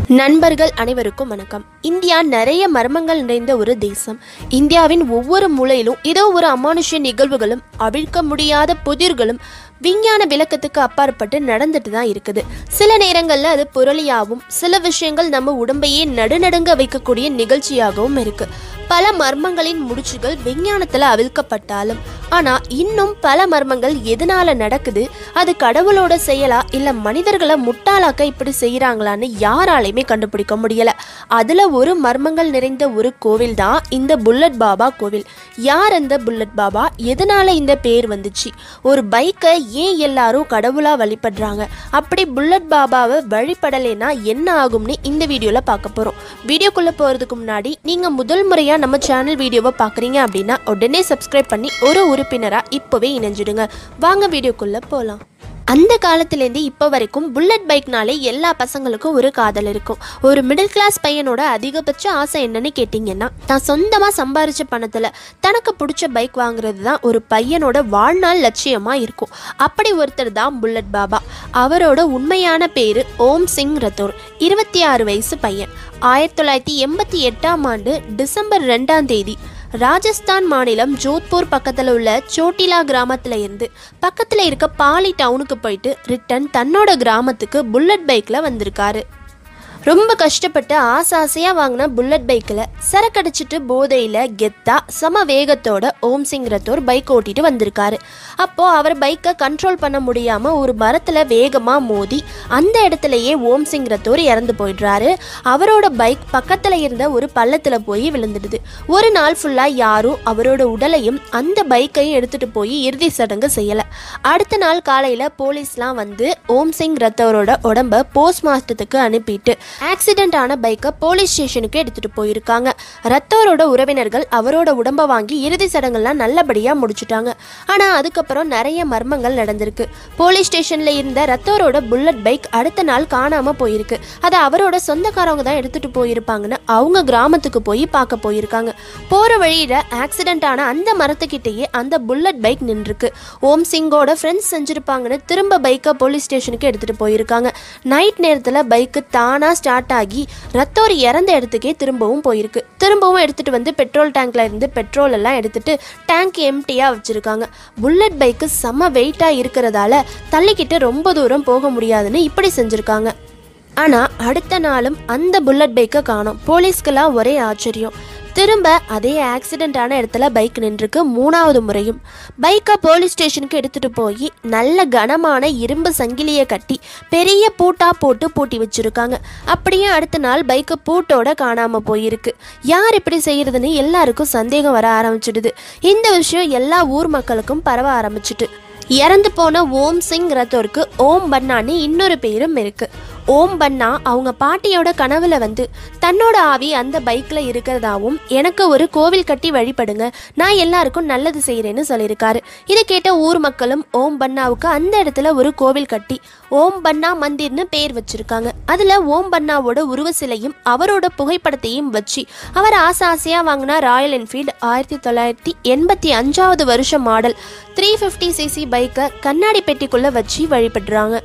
நண்பர்கள் அனைவருக்கும் வணக்கம் இந்தியா நிறைய மர்மங்கள் நிறைந்த ஒரு தேசம் இந்தியாவின் ஒவ்வொரு மூலையிலும் ஏதோ ஒரு அமானுஷ்ய நிகழ்வுகளும் அவிழ்க்க முடியாத புதிர்களும் விஞ்ஞான விளக்கத்துக்கு அப்பாற்பட்டு நடந்துட்டு தான் இருக்குது சில நேரங்களில் அது புரளியாகவும் சில விஷயங்கள் நம்ம உடம்பையே நடுநடுங்க வைக்கக்கூடிய நிகழ்ச்சியாகவும் இருக்கு பல மர்மங்களின் முடிச்சுகள் விஞ்ஞானத்தில் அவிழ்க்கப்பட்டாலும் ஆனால் இன்னும் பல மர்மங்கள் எதனால நடக்குது அது கடவுளோட செயலா இல்லை மனிதர்களை முட்டாளாக்க இப்படி செய்கிறாங்களான்னு யாராலையுமே கண்டுபிடிக்க முடியல அதில் ஒரு மர்மங்கள் நிறைந்த ஒரு கோவில் தான் இந்த புல்லட் பாபா கோவில் யார் அந்த புல்லட் பாபா எதனால இந்த பேர் வந்துச்சு ஒரு பைக்கை ஏன் எல்லாரும் கடவுளாக வழிபடுறாங்க அப்படி புல்லட் பாபாவை வழிபடலைன்னா என்ன ஆகும்னு இந்த வீடியோவில் பார்க்க போகிறோம் வீடியோக்குள்ளே போகிறதுக்கு முன்னாடி நீங்கள் முதல் முறையாக நம்ம சேனல் வீடியோவை பார்க்குறீங்க அப்படின்னா உடனே சப்ஸ்கிரைப் பண்ணி ஒரு உறுப்பினராக இப்போவே இணைஞ்சிடுங்க வாங்க வீடியோக்குள்ளே போகலாம் அந்த காலத்துலேருந்து இப்போ வரைக்கும் புல்லட் பைக்னாலே எல்லா பசங்களுக்கும் ஒரு காதல் இருக்கும் ஒரு மிடில் கிளாஸ் பையனோட அதிகபட்ச ஆசை என்னன்னு கேட்டிங்கன்னா தான் சொந்தமாக சம்பாரிச்ச பணத்தில் தனக்கு பிடிச்ச பைக் வாங்குறது தான் ஒரு பையனோட வாழ்நாள் லட்சியமாக இருக்கும் அப்படி ஒருத்தர் தான் புல்லட் பாபா அவரோட உண்மையான பேர் ஓம் சிங் ரத்தோர் இருபத்தி ஆறு வயசு பையன் ஆயிரத்தி தொள்ளாயிரத்தி எண்பத்தி எட்டாம் ஆண்டு டிசம்பர் ரெண்டாம் தேதி ராஜஸ்தான் மாநிலம் ஜோத்பூர் பக்கத்தில் உள்ள சோட்டிலா கிராமத்தில் இருந்து பக்கத்தில் இருக்க பாலி டவுனுக்கு போயிட்டு ரிட்டன் தன்னோட கிராமத்துக்கு புல்லட் பைக்கில் வந்திருக்காரு ரொம்ப கஷ்டப்பட்டு ஆசை ஆசையாக வாங்கின புல்லட் பைக்கில் சரக்கடிச்சிட்டு போதையில் கெத்தா சம வேகத்தோட ஓம் சிங் ரத்தோர் பைக் ஓட்டிட்டு வந்திருக்காரு அப்போது அவர் பைக்கை கண்ட்ரோல் பண்ண முடியாமல் ஒரு மரத்தில் வேகமாக மோதி அந்த இடத்துலையே ஓம் சிங் ரத்தோர் இறந்து போயிடுறாரு அவரோட பைக் பக்கத்தில் இருந்த ஒரு பள்ளத்தில் போய் விழுந்துடுது ஒரு நாள் ஃபுல்லாக யாரும் அவரோட உடலையும் அந்த பைக்கையும் எடுத்துகிட்டு போய் இறுதி சடங்கு செய்யலை அடுத்த நாள் காலையில் போலீஸ்லாம் வந்து ஓம் சிங் ரத்தோரோட உடம்ப போஸ்ட்மார்ட்டத்துக்கு அனுப்பிட்டு ஆக்சிடென்ட் ஆன பைக்கை போலீஸ் ஸ்டேஷனுக்கு எடுத்துட்டு போயிருக்காங்க ரத்தோரோட உறவினர்கள் அவரோட உடம்ப வாங்கி இறுதி சடங்கெல்லாம் நல்லபடியா முடிச்சுட்டாங்க ஆனா அதுக்கப்புறம் நிறைய மர்மங்கள் நடந்திருக்கு போலீஸ் ஸ்டேஷன்ல இருந்த ரத்தோரோட புல்லட் பைக் அடுத்த நாள் காணாம போயிருக்கு அதை அவரோட சொந்தக்காரவங்க தான் எடுத்துட்டு போயிருப்பாங்கன்னு அவங்க கிராமத்துக்கு போய் பார்க்க போயிருக்காங்க போற வழியில ஆக்சிடென்ட் ஆன அந்த மரத்துக்கிட்டேயே அந்த புல்லட் பைக் நின்றுருக்கு ஓம் சிங்கோட ஃப்ரெண்ட்ஸ் செஞ்சிருப்பாங்கன்னு திரும்ப பைக்கை போலீஸ் ஸ்டேஷனுக்கு எடுத்துட்டு போயிருக்காங்க நைட் நேரத்தில் பைக்கு தானா ஸ்டார்ட் ஆகி ரத்தோர் இறந்த இடத்துக்கே திரும்பவும் போயிருக்கு திரும்பவும் எடுத்துட்டு வந்து பெட்ரோல் டேங்க்ல இருந்து பெட்ரோல் எல்லாம் எடுத்துட்டு டேங்க் எம்டியா வச்சிருக்காங்க புல்லட் பைக்கு செம வெயிட்டா இருக்கிறதால தள்ளிக்கிட்டு ரொம்ப தூரம் போக முடியாதுன்னு இப்படி செஞ்சிருக்காங்க ஆனால் அடுத்த நாளும் அந்த புல்லட் பைக்கை காணோம் போலீஸ்க்கெல்லாம் ஒரே ஆச்சரியம் திரும்ப அதே ஆக்சிடென்ட் ஆன இடத்துல பைக் நின்றுருக்கு மூணாவது முறையும் பைக்கை போலீஸ் ஸ்டேஷனுக்கு எடுத்துகிட்டு போய் நல்ல கனமான இரும்பு சங்கிலியை கட்டி பெரிய பூட்டா போட்டு பூட்டி வச்சுருக்காங்க அப்படியே அடுத்த நாள் பைக்கு பூட்டோட காணாமல் போயிருக்கு யார் இப்படி செய்யறதுன்னு எல்லாருக்கும் சந்தேகம் வர ஆரம்பிச்சிடுது இந்த விஷயம் எல்லா ஊர் மக்களுக்கும் பரவ ஆரம்பிச்சிட்டு இறந்து போன ஓம் சிங் ரத்தோருக்கு ஓம் பன்னான்னு இன்னொரு பேரும் இருக்கு ஓம் பன்னா அவங்க பாட்டியோட கனவுல வந்து தன்னோட ஆவி அந்த பைக்ல இருக்கிறதாவும் எனக்கு ஒரு கோவில் கட்டி வழிபடுங்க நான் எல்லாருக்கும் நல்லது செய்யறேன்னு சொல்லியிருக்காரு இதை கேட்ட ஊர் மக்களும் ஓம் பன்னாவுக்கு அந்த இடத்துல ஒரு கோவில் கட்டி ஓம் பன்னா மந்திர்னு பேர் வச்சிருக்காங்க அதுல ஓம் பன்னாவோட உருவ சிலையும் அவரோட புகைப்படத்தையும் வச்சு அவர் ஆசை ஆசையா வாங்கின ராயல் என்ஃபீல்டு ஆயிரத்தி தொள்ளாயிரத்தி எண்பத்தி அஞ்சாவது வருஷம் மாடல் த்ரீ ஃபிஃப்டி சிசி பைக்கை கண்ணாடி பெட்டிக்குள்ள வச்சு வழிபடுறாங்க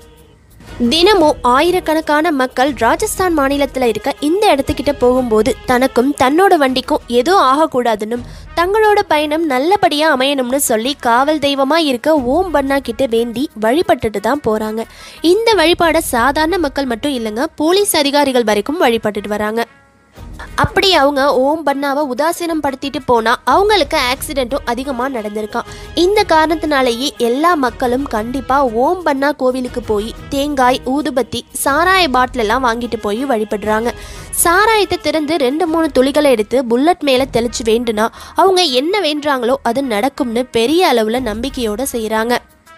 தினமும் ஆயிரக்கணக்கான மக்கள் ராஜஸ்தான் மாநிலத்தில் இருக்க இந்த இடத்துக்கிட்ட போகும்போது தனக்கும் தன்னோட வண்டிக்கும் ஏதோ ஆகக்கூடாதுன்னும் தங்களோட பயணம் நல்லபடியாக அமையணும்னு சொல்லி காவல் தெய்வமாக இருக்க ஓம் பன்னா கிட்ட வேண்டி வழிபட்டுட்டு தான் போகிறாங்க இந்த வழிபாடை சாதாரண மக்கள் மட்டும் இல்லைங்க போலீஸ் அதிகாரிகள் வரைக்கும் வழிபட்டுட்டு வராங்க அப்படி அவங்க ஓம் பன்னாவை உதாசீனம் படுத்திட்டு போனா அவங்களுக்கு ஆக்சிடென்ட்டும் அதிகமாக நடந்திருக்கான் இந்த காரணத்தினாலேயே எல்லா மக்களும் கண்டிப்பாக ஓம் பன்னா கோவிலுக்கு போய் தேங்காய் ஊதுபத்தி சாராய பாட்டில் எல்லாம் வாங்கிட்டு போய் வழிபடுறாங்க சாராயத்தை திறந்து ரெண்டு மூணு துளிகளை எடுத்து புல்லட் மேலே தெளிச்சு வேண்டுனா அவங்க என்ன வேண்டுறாங்களோ அது நடக்கும்னு பெரிய அளவில் நம்பிக்கையோட செய்கிறாங்க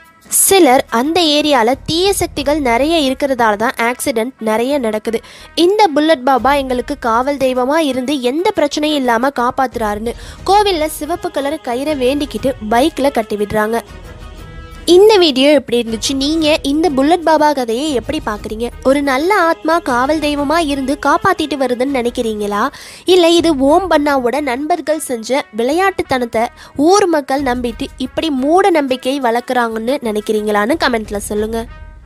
சிலர் அந்த ஏரியாவில் தீய சக்திகள் நிறைய இருக்கிறதால தான் ஆக்சிடென்ட் நிறைய நடக்குது இந்த புல்லட் பாபா எங்களுக்கு காவல் தெய்வமாக இருந்து எந்த பிரச்சனையும் இல்லாமல் காப்பாத்துறாருன்னு கோவிலில் சிவப்பு கலர் கயிறை வேண்டிக்கிட்டு பைக்கில் கட்டி விடுறாங்க இந்த வீடியோ எப்படி இருந்துச்சு நீங்கள் இந்த புல்லட் பாபா கதையை எப்படி பார்க்குறீங்க ஒரு நல்ல ஆத்மா காவல் தெய்வமாக இருந்து காப்பாற்றிட்டு வருதுன்னு நினைக்கிறீங்களா இல்லை இது ஓம் பன்னாவோட நண்பர்கள் செஞ்ச விளையாட்டுத்தனத்தை ஊர் மக்கள் நம்பிட்டு இப்படி மூட நம்பிக்கை வளர்க்குறாங்கன்னு நினைக்கிறீங்களான்னு கமெண்ட்டில் சொல்லுங்கள்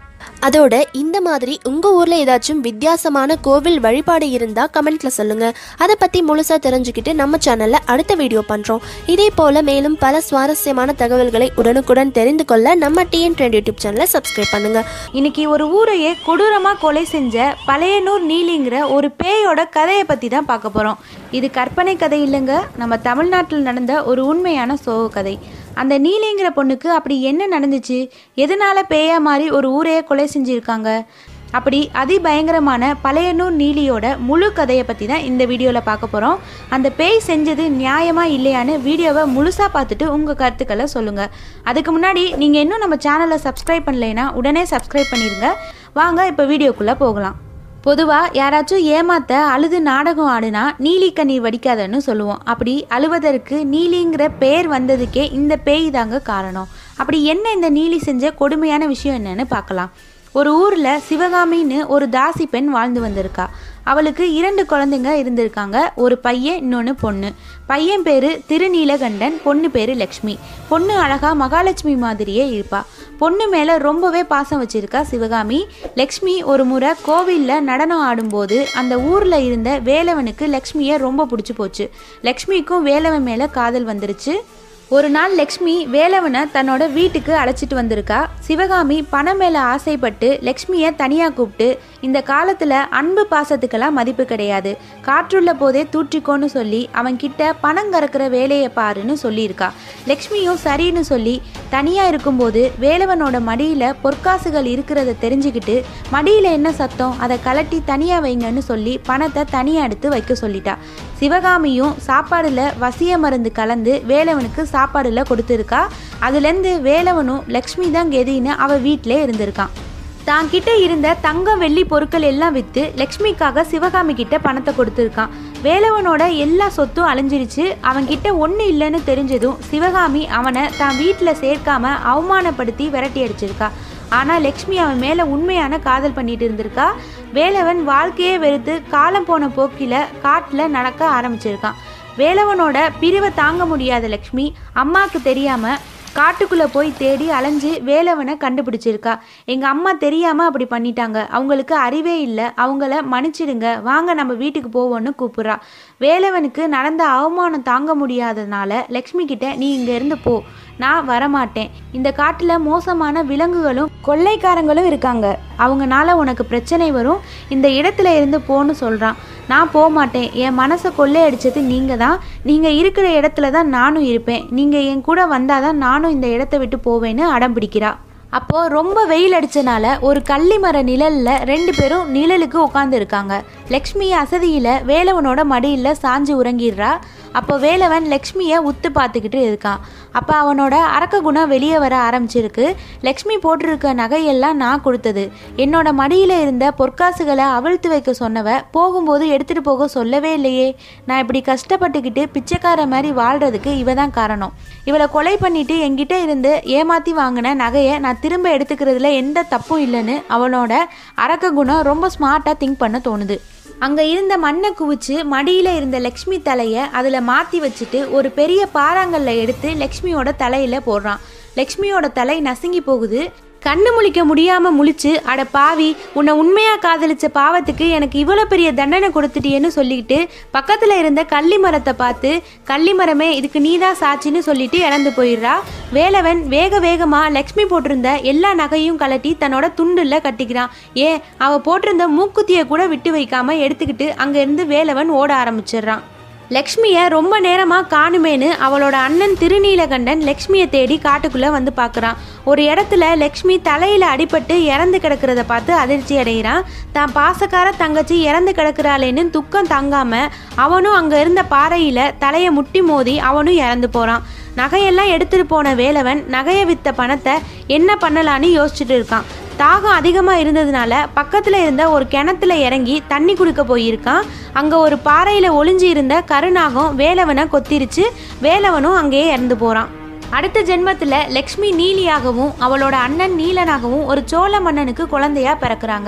அதோட இந்த மாதிரி உங்க ஊர்ல ஏதாச்சும் வித்தியாசமான கோவில் வழிபாடு இருந்தா கமெண்ட்ல சொல்லுங்க அதை பத்தி முழுசா தெரிஞ்சுக்கிட்டு நம்ம சேனல்ல அடுத்த வீடியோ பண்றோம் இதே போல மேலும் பல சுவாரஸ்யமான தகவல்களை உடனுக்குடன் தெரிந்து கொள்ள நம்ம டிஎன் ட்ரெண்ட் யூடியூப் சேனலை சப்ஸ்கிரைப் பண்ணுங்க இன்னைக்கு ஒரு ஊரையே கொடூரமாக கொலை செஞ்ச பழையனூர் நீலிங்கிற ஒரு பேயோட கதையை பற்றி தான் பார்க்க போகிறோம் இது கற்பனை கதை இல்லைங்க நம்ம தமிழ்நாட்டில் நடந்த ஒரு உண்மையான சோக கதை அந்த நீலிங்கிற பொண்ணுக்கு அப்படி என்ன நடந்துச்சு எதனால பேயா மாதிரி ஒரு ஊரையே கொலை செஞ்சுருக்காங்க அப்படி அதிபயங்கரமான பழையனூர் நீலியோட முழு கதையை பற்றி தான் இந்த வீடியோவில் பார்க்க போகிறோம் அந்த பேய் செஞ்சது நியாயமா இல்லையான்னு வீடியோவை முழுசாக பார்த்துட்டு உங்கள் கருத்துக்களை சொல்லுங்கள் அதுக்கு முன்னாடி நீங்கள் இன்னும் நம்ம சேனலை சப்ஸ்கிரைப் பண்ணலைன்னா உடனே சப்ஸ்கிரைப் பண்ணிடுங்க வாங்க இப்போ வீடியோக்குள்ளே போகலாம் பொதுவாக யாராச்சும் ஏமாத்த அழுது நாடகம் ஆடுனா நீலி கண்ணீர் வடிக்காதன்னு சொல்லுவோம் அப்படி அழுவதற்கு நீலிங்கிற பேர் வந்ததுக்கே இந்த பேய் தாங்க காரணம் அப்படி என்ன இந்த நீலி செஞ்ச கொடுமையான விஷயம் என்னன்னு பார்க்கலாம் ஒரு ஊரில் சிவகாமின்னு ஒரு தாசி பெண் வாழ்ந்து வந்திருக்கா அவளுக்கு இரண்டு குழந்தைங்க இருந்திருக்காங்க ஒரு பையன் இன்னொன்று பொண்ணு பையன் பேர் திருநீலகண்டன் பொண்ணு பேர் லக்ஷ்மி பொண்ணு அழகா மகாலட்சுமி மாதிரியே இருப்பா பொண்ணு மேலே ரொம்பவே பாசம் வச்சிருக்கா சிவகாமி லக்ஷ்மி ஒரு முறை கோவிலில் நடனம் ஆடும்போது அந்த ஊரில் இருந்த வேலவனுக்கு லக்ஷ்மியை ரொம்ப பிடிச்சி போச்சு லக்ஷ்மிக்கும் வேலவன் மேலே காதல் வந்துருச்சு ஒரு நாள் லக்ஷ்மி வேலவனை தன்னோட வீட்டுக்கு அழைச்சிட்டு வந்திருக்கா சிவகாமி பணம் மேலே ஆசைப்பட்டு லக்ஷ்மியை தனியாக கூப்பிட்டு இந்த காலத்தில் அன்பு பாசத்துக்கெல்லாம் மதிப்பு கிடையாது காற்றுள்ள போதே தூற்றிக்கோன்னு சொல்லி அவன் கிட்ட பணம் கறக்கிற வேலையை பாருன்னு சொல்லியிருக்கா லக்ஷ்மியும் சரின்னு சொல்லி தனியாக இருக்கும்போது வேலவனோட மடியில் பொற்காசுகள் இருக்கிறத தெரிஞ்சுக்கிட்டு மடியில் என்ன சத்தம் அதை கலட்டி தனியாக வைங்கன்னு சொல்லி பணத்தை தனியாக எடுத்து வைக்க சொல்லிட்டா சிவகாமியும் சாப்பாடில் வசிய மருந்து கலந்து வேலவனுக்கு சாப்பாடுல கொடுத்துருக்கா அதுலேருந்து வேலவனும் லக்ஷ்மி தான் கெதின்னு அவ வீட்டிலே இருந்திருக்கான் தான் கிட்ட இருந்த தங்கம் வெள்ளி பொருட்கள் எல்லாம் விற்று லக்ஷ்மிக்காக சிவகாமி கிட்ட பணத்தை கொடுத்துருக்கான் வேலவனோட எல்லா சொத்தும் அழிஞ்சிருச்சு அவன் கிட்ட ஒன்று இல்லைன்னு தெரிஞ்சதும் சிவகாமி அவனை தான் வீட்டில் சேர்க்காம அவமானப்படுத்தி விரட்டி அடிச்சிருக்கா ஆனால் லக்ஷ்மி அவன் மேலே உண்மையான காதல் பண்ணிட்டு இருந்திருக்கா வேலவன் வாழ்க்கையே வெறுத்து காலம் போன போக்கில் காட்டில் நடக்க ஆரம்பிச்சிருக்கான் வேலவனோட பிரிவை தாங்க முடியாத லக்ஷ்மி அம்மாவுக்கு தெரியாமல் காட்டுக்குள்ளே போய் தேடி அலைஞ்சு வேலவனை கண்டுபிடிச்சிருக்கா எங்கள் அம்மா தெரியாமல் அப்படி பண்ணிட்டாங்க அவங்களுக்கு அறிவே இல்லை அவங்கள மன்னிச்சிடுங்க வாங்க நம்ம வீட்டுக்கு போவோன்னு கூப்பிட்றா வேலவனுக்கு நடந்த அவமானம் தாங்க முடியாததுனால லக்ஷ்மி கிட்ட நீ இங்கேருந்து போ நான் வரமாட்டேன் இந்த காட்டில் மோசமான விலங்குகளும் கொள்ளைக்காரங்களும் இருக்காங்க அவங்கனால உனக்கு பிரச்சனை வரும் இந்த இடத்துல இருந்து போன்னு சொல்கிறான் நான் போக மாட்டேன் என் மனசை கொள்ளையடிச்சது நீங்கள் தான் நீங்கள் இருக்கிற இடத்துல தான் நானும் இருப்பேன் நீங்கள் என் கூட வந்தால் தான் நானும் இந்த இடத்த விட்டு போவேன்னு அடம் பிடிக்கிறா அப்போ ரொம்ப வெயில் அடிச்சனால ஒரு கள்ளி மர நிழல்ல ரெண்டு பேரும் நிழலுக்கு உட்கார்ந்து இருக்காங்க லக்ஷ்மி அசதியில வேலவனோட மடியில் சாஞ்சு உறங்கிடுறா அப்போ வேலவன் லக்ஷ்மியை உத்து பார்த்துக்கிட்டு இருக்கான் அப்போ அவனோட அரக்க குணம் வெளியே வர ஆரம்பிச்சிருக்கு லக்ஷ்மி போட்டிருக்க நகையெல்லாம் நான் கொடுத்தது என்னோட மடியில் இருந்த பொற்காசுகளை அவிழ்த்து வைக்க சொன்னவ போகும்போது எடுத்துட்டு போக சொல்லவே இல்லையே நான் இப்படி கஷ்டப்பட்டுக்கிட்டு பிச்சைக்கார மாதிரி வாழ்றதுக்கு இவ தான் காரணம் இவளை கொலை பண்ணிட்டு என்கிட்ட இருந்து ஏமாத்தி வாங்கின நகையை நான் திரும்ப எடுத்துக்கிறதுல எந்த தப்பும் இல்லைன்னு அவனோட அரக்க குணம் ரொம்ப ஸ்மார்ட்டாக திங்க் பண்ண தோணுது அங்கே இருந்த மண்ணை குவிச்சு மடியில் இருந்த லக்ஷ்மி தலையை அதில் மாற்றி வச்சுட்டு ஒரு பெரிய பாறாங்கல்ல எடுத்து லக்ஷ்மியோட தலையில் போடுறான் லக்ஷ்மியோட தலை நசுங்கி போகுது கண்ணு முழிக்க முடியாம முழிச்சு அட பாவி உன்னை உண்மையா காதலிச்ச பாவத்துக்கு எனக்கு இவ்வளோ பெரிய தண்டனை கொடுத்துட்டியேன்னு சொல்லிட்டு பக்கத்துல இருந்த கள்ளி மரத்தை பார்த்து கள்ளி மரமே இதுக்கு நீதான் சாட்சின்னு சொல்லிட்டு இறந்து போயிடுறா வேலவன் வேக வேகமா லக்ஷ்மி போட்டிருந்த எல்லா நகையும் கலட்டி தன்னோட துண்டுல கட்டிக்கிறான் ஏன் அவ போட்டிருந்த மூக்குத்தியை கூட விட்டு வைக்காம எடுத்துக்கிட்டு அங்க இருந்து வேலவன் ஓட ஆரம்பிச்சிடுறான் லக்ஷ்மியை ரொம்ப நேரமாக காணுமேன்னு அவளோட அண்ணன் திருநீலகண்டன் லக்ஷ்மியை தேடி காட்டுக்குள்ளே வந்து பார்க்குறான் ஒரு இடத்துல லக்ஷ்மி தலையில் அடிபட்டு இறந்து கிடக்கிறத பார்த்து அதிர்ச்சி அடைகிறான் தான் பாசக்கார தங்கச்சி இறந்து கிடக்கிறாளேன்னு துக்கம் தாங்காம அவனும் அங்கே இருந்த பாறையில் தலையை முட்டி மோதி அவனும் இறந்து போகிறான் நகையெல்லாம் எடுத்துட்டு போன வேலவன் நகையை வித்த பணத்தை என்ன பண்ணலான்னு யோசிச்சுட்டு இருக்கான் தாகம் அதிகமாக இருந்ததுனால பக்கத்தில் இருந்த ஒரு கிணத்துல இறங்கி தண்ணி குடிக்க போயிருக்கான் அங்கே ஒரு பாறையில் ஒளிஞ்சு இருந்த கருநாகம் வேலவனை கொத்திருச்சு வேலவனும் அங்கேயே இறந்து போகிறான் அடுத்த ஜென்மத்தில் லக்ஷ்மி நீலியாகவும் அவளோட அண்ணன் நீலனாகவும் ஒரு சோழ மன்னனுக்கு குழந்தையா பிறக்கிறாங்க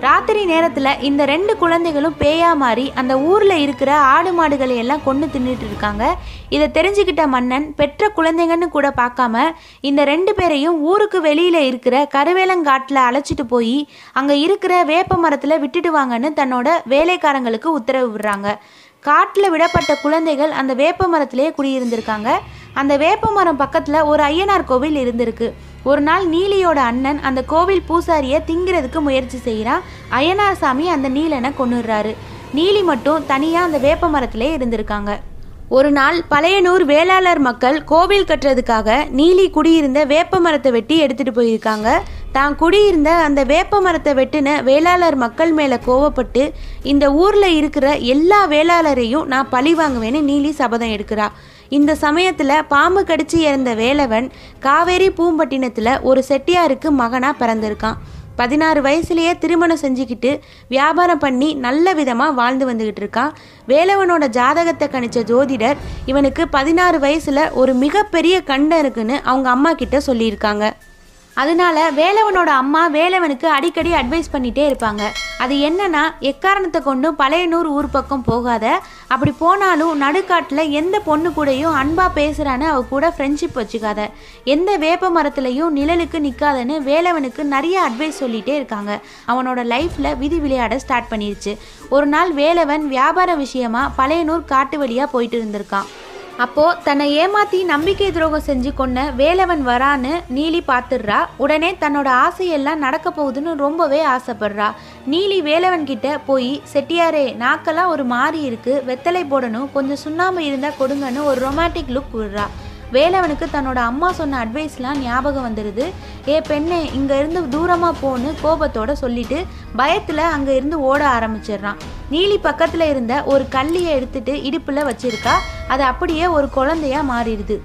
ராத்திரி நேரத்தில் இந்த ரெண்டு குழந்தைகளும் பேயா மாறி அந்த ஊரில் இருக்கிற ஆடு மாடுகளை எல்லாம் கொண்டு தின்னுட்டு இருக்காங்க இதை தெரிஞ்சுக்கிட்ட மன்னன் பெற்ற குழந்தைங்கன்னு கூட பார்க்காம இந்த ரெண்டு பேரையும் ஊருக்கு வெளியில் இருக்கிற கருவேலங்காட்டில் அழைச்சிட்டு போய் அங்கே இருக்கிற வேப்ப மரத்தில் விட்டுட்டு வாங்கன்னு தன்னோட வேலைக்காரங்களுக்கு உத்தரவு விடுறாங்க காட்டில் விடப்பட்ட குழந்தைகள் அந்த வேப்ப மரத்திலே குடியிருந்திருக்காங்க அந்த வேப்ப மரம் பக்கத்தில் ஒரு ஐயனார் கோவில் இருந்திருக்கு ஒரு நாள் நீலியோட அண்ணன் அந்த கோவில் பூசாரியை திங்கிறதுக்கு முயற்சி செய்கிறான் ஐயனார் சாமி அந்த நீலனை கொன்னுடுறாரு நீலி மட்டும் தனியாக அந்த வேப்ப மரத்திலே இருந்திருக்காங்க ஒரு நாள் பழையனூர் வேளாளர் மக்கள் கோவில் கட்டுறதுக்காக நீலி குடியிருந்த வேப்ப மரத்தை வெட்டி எடுத்துட்டு போயிருக்காங்க தான் குடியிருந்த அந்த வேப்ப மரத்தை வெட்டின வேளாளர் மக்கள் மேலே கோவப்பட்டு இந்த ஊரில் இருக்கிற எல்லா வேளாளரையும் நான் பழி வாங்குவேன்னு நீலி சபதம் எடுக்கிறா இந்த சமயத்தில் பாம்பு கடிச்சு இறந்த வேலவன் காவேரி பூம்பட்டினத்தில் ஒரு செட்டியாருக்கு மகனாக பிறந்திருக்கான் பதினாறு வயசுலயே திருமணம் செஞ்சுக்கிட்டு வியாபாரம் பண்ணி நல்ல விதமாக வாழ்ந்து வந்துக்கிட்டு இருக்கான் வேலவனோட ஜாதகத்தை கணிச்ச ஜோதிடர் இவனுக்கு பதினாறு வயசுல ஒரு மிகப்பெரிய கண்டம் இருக்குன்னு அவங்க அம்மா கிட்ட சொல்லியிருக்காங்க அதனால வேலவனோட அம்மா வேலவனுக்கு அடிக்கடி அட்வைஸ் பண்ணிட்டே இருப்பாங்க அது என்னன்னா எக்காரணத்தை கொண்டும் பழையனூர் ஊர் பக்கம் போகாத அப்படி போனாலும் நடுக்காட்டில் எந்த பொண்ணு கூடயும் அன்பா பேசுறான்னு அவ கூட ஃப்ரெண்ட்ஷிப் வச்சுக்காத எந்த வேப்ப மரத்துலையும் நிழலுக்கு நிற்காதன்னு வேலவனுக்கு நிறைய அட்வைஸ் சொல்லிட்டே இருக்காங்க அவனோட லைஃப்ல விதி விளையாட ஸ்டார்ட் பண்ணிருச்சு ஒரு நாள் வேலவன் வியாபார விஷயமா பழையனூர் காட்டு வழியா போயிட்டு இருந்திருக்கான் அப்போ தன்னை ஏமாத்தி நம்பிக்கை துரோகம் செஞ்சு கொன்ன வேலவன் வரான்னு நீலி பார்த்துடுறா உடனே தன்னோட ஆசையெல்லாம் நடக்க போகுதுன்னு ரொம்பவே ஆசைப்படுறா நீலி வேலவன் கிட்ட போய் செட்டியாரே நாக்கெல்லாம் ஒரு மாறி இருக்கு வெத்தலை போடணும் கொஞ்சம் சுண்ணாம்பு இருந்தா கொடுங்கன்னு ஒரு ரொமான்டிக் லுக் விடுறா வேலவனுக்கு தன்னோட அம்மா சொன்ன அட்வைஸ்லாம் ஞாபகம் வந்துடுது ஏ பெண்ணே இங்க இருந்து தூரமா போன்னு கோபத்தோட சொல்லிட்டு பயத்துல அங்க இருந்து ஓட ஆரம்பிச்சிடுறான் நீலி பக்கத்துல இருந்த ஒரு கல்லியை எடுத்துட்டு இடுப்புல வச்சிருக்கா அது அப்படியே ஒரு குழந்தையா மாறிடுது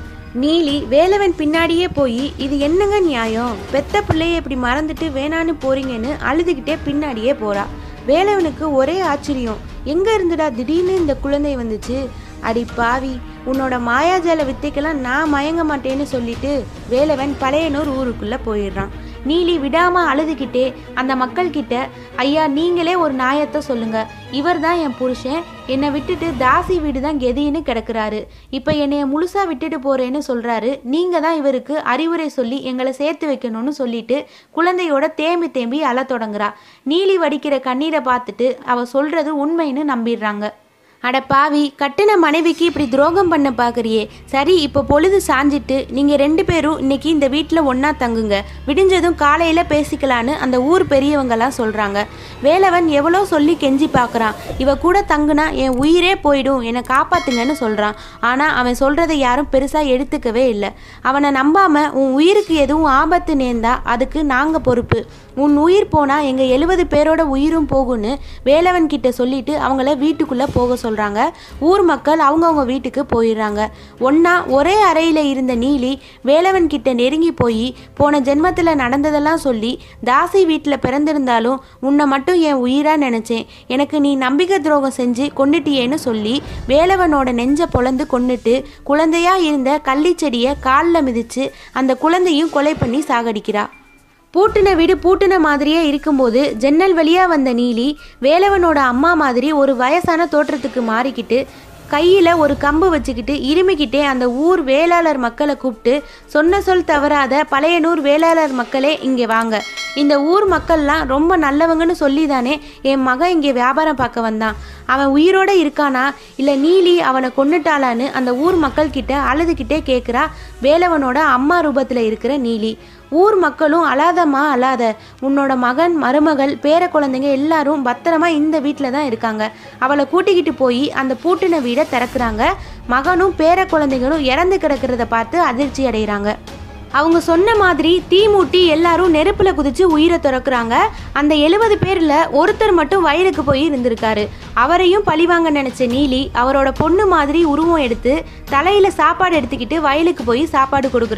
நீலி வேலவன் பின்னாடியே போய் இது என்னங்க நியாயம் பெத்த பிள்ளைய இப்படி மறந்துட்டு வேணான்னு போறீங்கன்னு அழுதுகிட்டே பின்னாடியே போறா வேலவனுக்கு ஒரே ஆச்சரியம் எங்க இருந்துடா திடீர்னு இந்த குழந்தை வந்துச்சு அடி பாவி உன்னோட மாயாஜால வித்தைக்கெல்லாம் நான் மயங்க மாட்டேன்னு சொல்லிட்டு வேலவன் பழையனூர் ஊருக்குள்ள போயிடுறான் நீலி விடாம அழுதுகிட்டே அந்த மக்கள் கிட்ட ஐயா நீங்களே ஒரு நியாயத்தை சொல்லுங்க இவர் தான் என் புருஷன் என்னை விட்டுட்டு தாசி வீடு தான் கெதின்னு கிடக்குறாரு இப்போ என்னைய முழுசா விட்டுட்டு போறேன்னு சொல்றாரு நீங்க தான் இவருக்கு அறிவுரை சொல்லி எங்களை சேர்த்து வைக்கணும்னு சொல்லிட்டு குழந்தையோட தேம்பி தேம்பி அழ தொடங்குறா நீலி வடிக்கிற கண்ணீரை பார்த்துட்டு அவ சொல்றது உண்மைன்னு நம்பிடுறாங்க அட பாவி கட்டின மனைவிக்கு இப்படி துரோகம் பண்ண பார்க்குறியே சரி இப்போ பொழுது சாஞ்சிட்டு நீங்கள் ரெண்டு பேரும் இன்னைக்கு இந்த வீட்டில் ஒன்றா தங்குங்க விடிஞ்சதும் காலையில் பேசிக்கலான்னு அந்த ஊர் பெரியவங்கலாம் சொல்கிறாங்க வேலவன் எவ்வளோ சொல்லி கெஞ்சி பார்க்குறான் இவ கூட தங்குனா என் உயிரே போயிடும் என்னை காப்பாத்துங்கன்னு சொல்கிறான் ஆனால் அவன் சொல்கிறத யாரும் பெருசாக எடுத்துக்கவே இல்லை அவனை நம்பாமல் உன் உயிருக்கு எதுவும் ஆபத்து நேர்ந்தா அதுக்கு நாங்கள் பொறுப்பு உன் உயிர் போனால் எங்கள் எழுபது பேரோட உயிரும் போகும்னு வேலவன் கிட்ட சொல்லிட்டு அவங்கள வீட்டுக்குள்ளே போக சொல்கிறாங்க ஊர் மக்கள் அவங்கவுங்க வீட்டுக்கு போயிடுறாங்க ஒன்றா ஒரே அறையில் இருந்த நீலி வேலவன் கிட்ட நெருங்கி போய் போன ஜென்மத்தில் நடந்ததெல்லாம் சொல்லி தாசி வீட்டில் பிறந்திருந்தாலும் உன்னை மட்டும் என் உயிராக நினச்சேன் எனக்கு நீ நம்பிக்கை துரோகம் செஞ்சு கொண்டுட்டியேன்னு சொல்லி வேலவனோட நெஞ்ச பொளந்து கொன்னுட்டு குழந்தையா இருந்த கள்ளிச்செடியை காலில் மிதிச்சு அந்த குழந்தையும் கொலை பண்ணி சாகடிக்கிறா பூட்டின வீடு பூட்டின மாதிரியே இருக்கும்போது ஜன்னல் வழியா வந்த நீலி வேலவனோட அம்மா மாதிரி ஒரு வயசான தோற்றத்துக்கு மாறிக்கிட்டு கையில் ஒரு கம்பு வச்சுக்கிட்டு இருமிக்கிட்டே அந்த ஊர் வேளாளர் மக்களை கூப்பிட்டு சொன்ன சொல் தவறாத பழையனூர் வேளாளர் மக்களே இங்கே வாங்க இந்த ஊர் மக்கள்லாம் ரொம்ப நல்லவங்கன்னு சொல்லி தானே என் மகன் இங்கே வியாபாரம் பார்க்க வந்தான் அவன் உயிரோட இருக்கானா இல்லை நீலி அவனை கொன்னுட்டாளான்னு அந்த ஊர் மக்கள் கிட்ட அழுதுகிட்டே கேட்குறா வேலவனோட அம்மா ரூபத்தில் இருக்கிற நீலி ஊர் மக்களும் அழாதம்மா அழாத உன்னோட மகன் மருமகள் பேர குழந்தைங்க எல்லாரும் பத்திரமா இந்த வீட்டில் தான் இருக்காங்க அவளை கூட்டிக்கிட்டு போய் அந்த பூட்டின வீடை திறக்கிறாங்க மகனும் பேர குழந்தைங்களும் இறந்து கிடக்கிறத பார்த்து அதிர்ச்சி அடைகிறாங்க அவங்க சொன்ன மாதிரி தீ மூட்டி எல்லாரும் நெருப்புல குதிச்சு உயிரை துறக்குறாங்க அந்த எழுபது பேர்ல ஒருத்தர் மட்டும் வயலுக்கு போய் இருந்திருக்காரு அவரையும் பழிவாங்க நினைச்ச நீலி அவரோட பொண்ணு மாதிரி உருவம் எடுத்து தலையில சாப்பாடு எடுத்துக்கிட்டு வயலுக்கு போய் சாப்பாடு கொடுக்குறா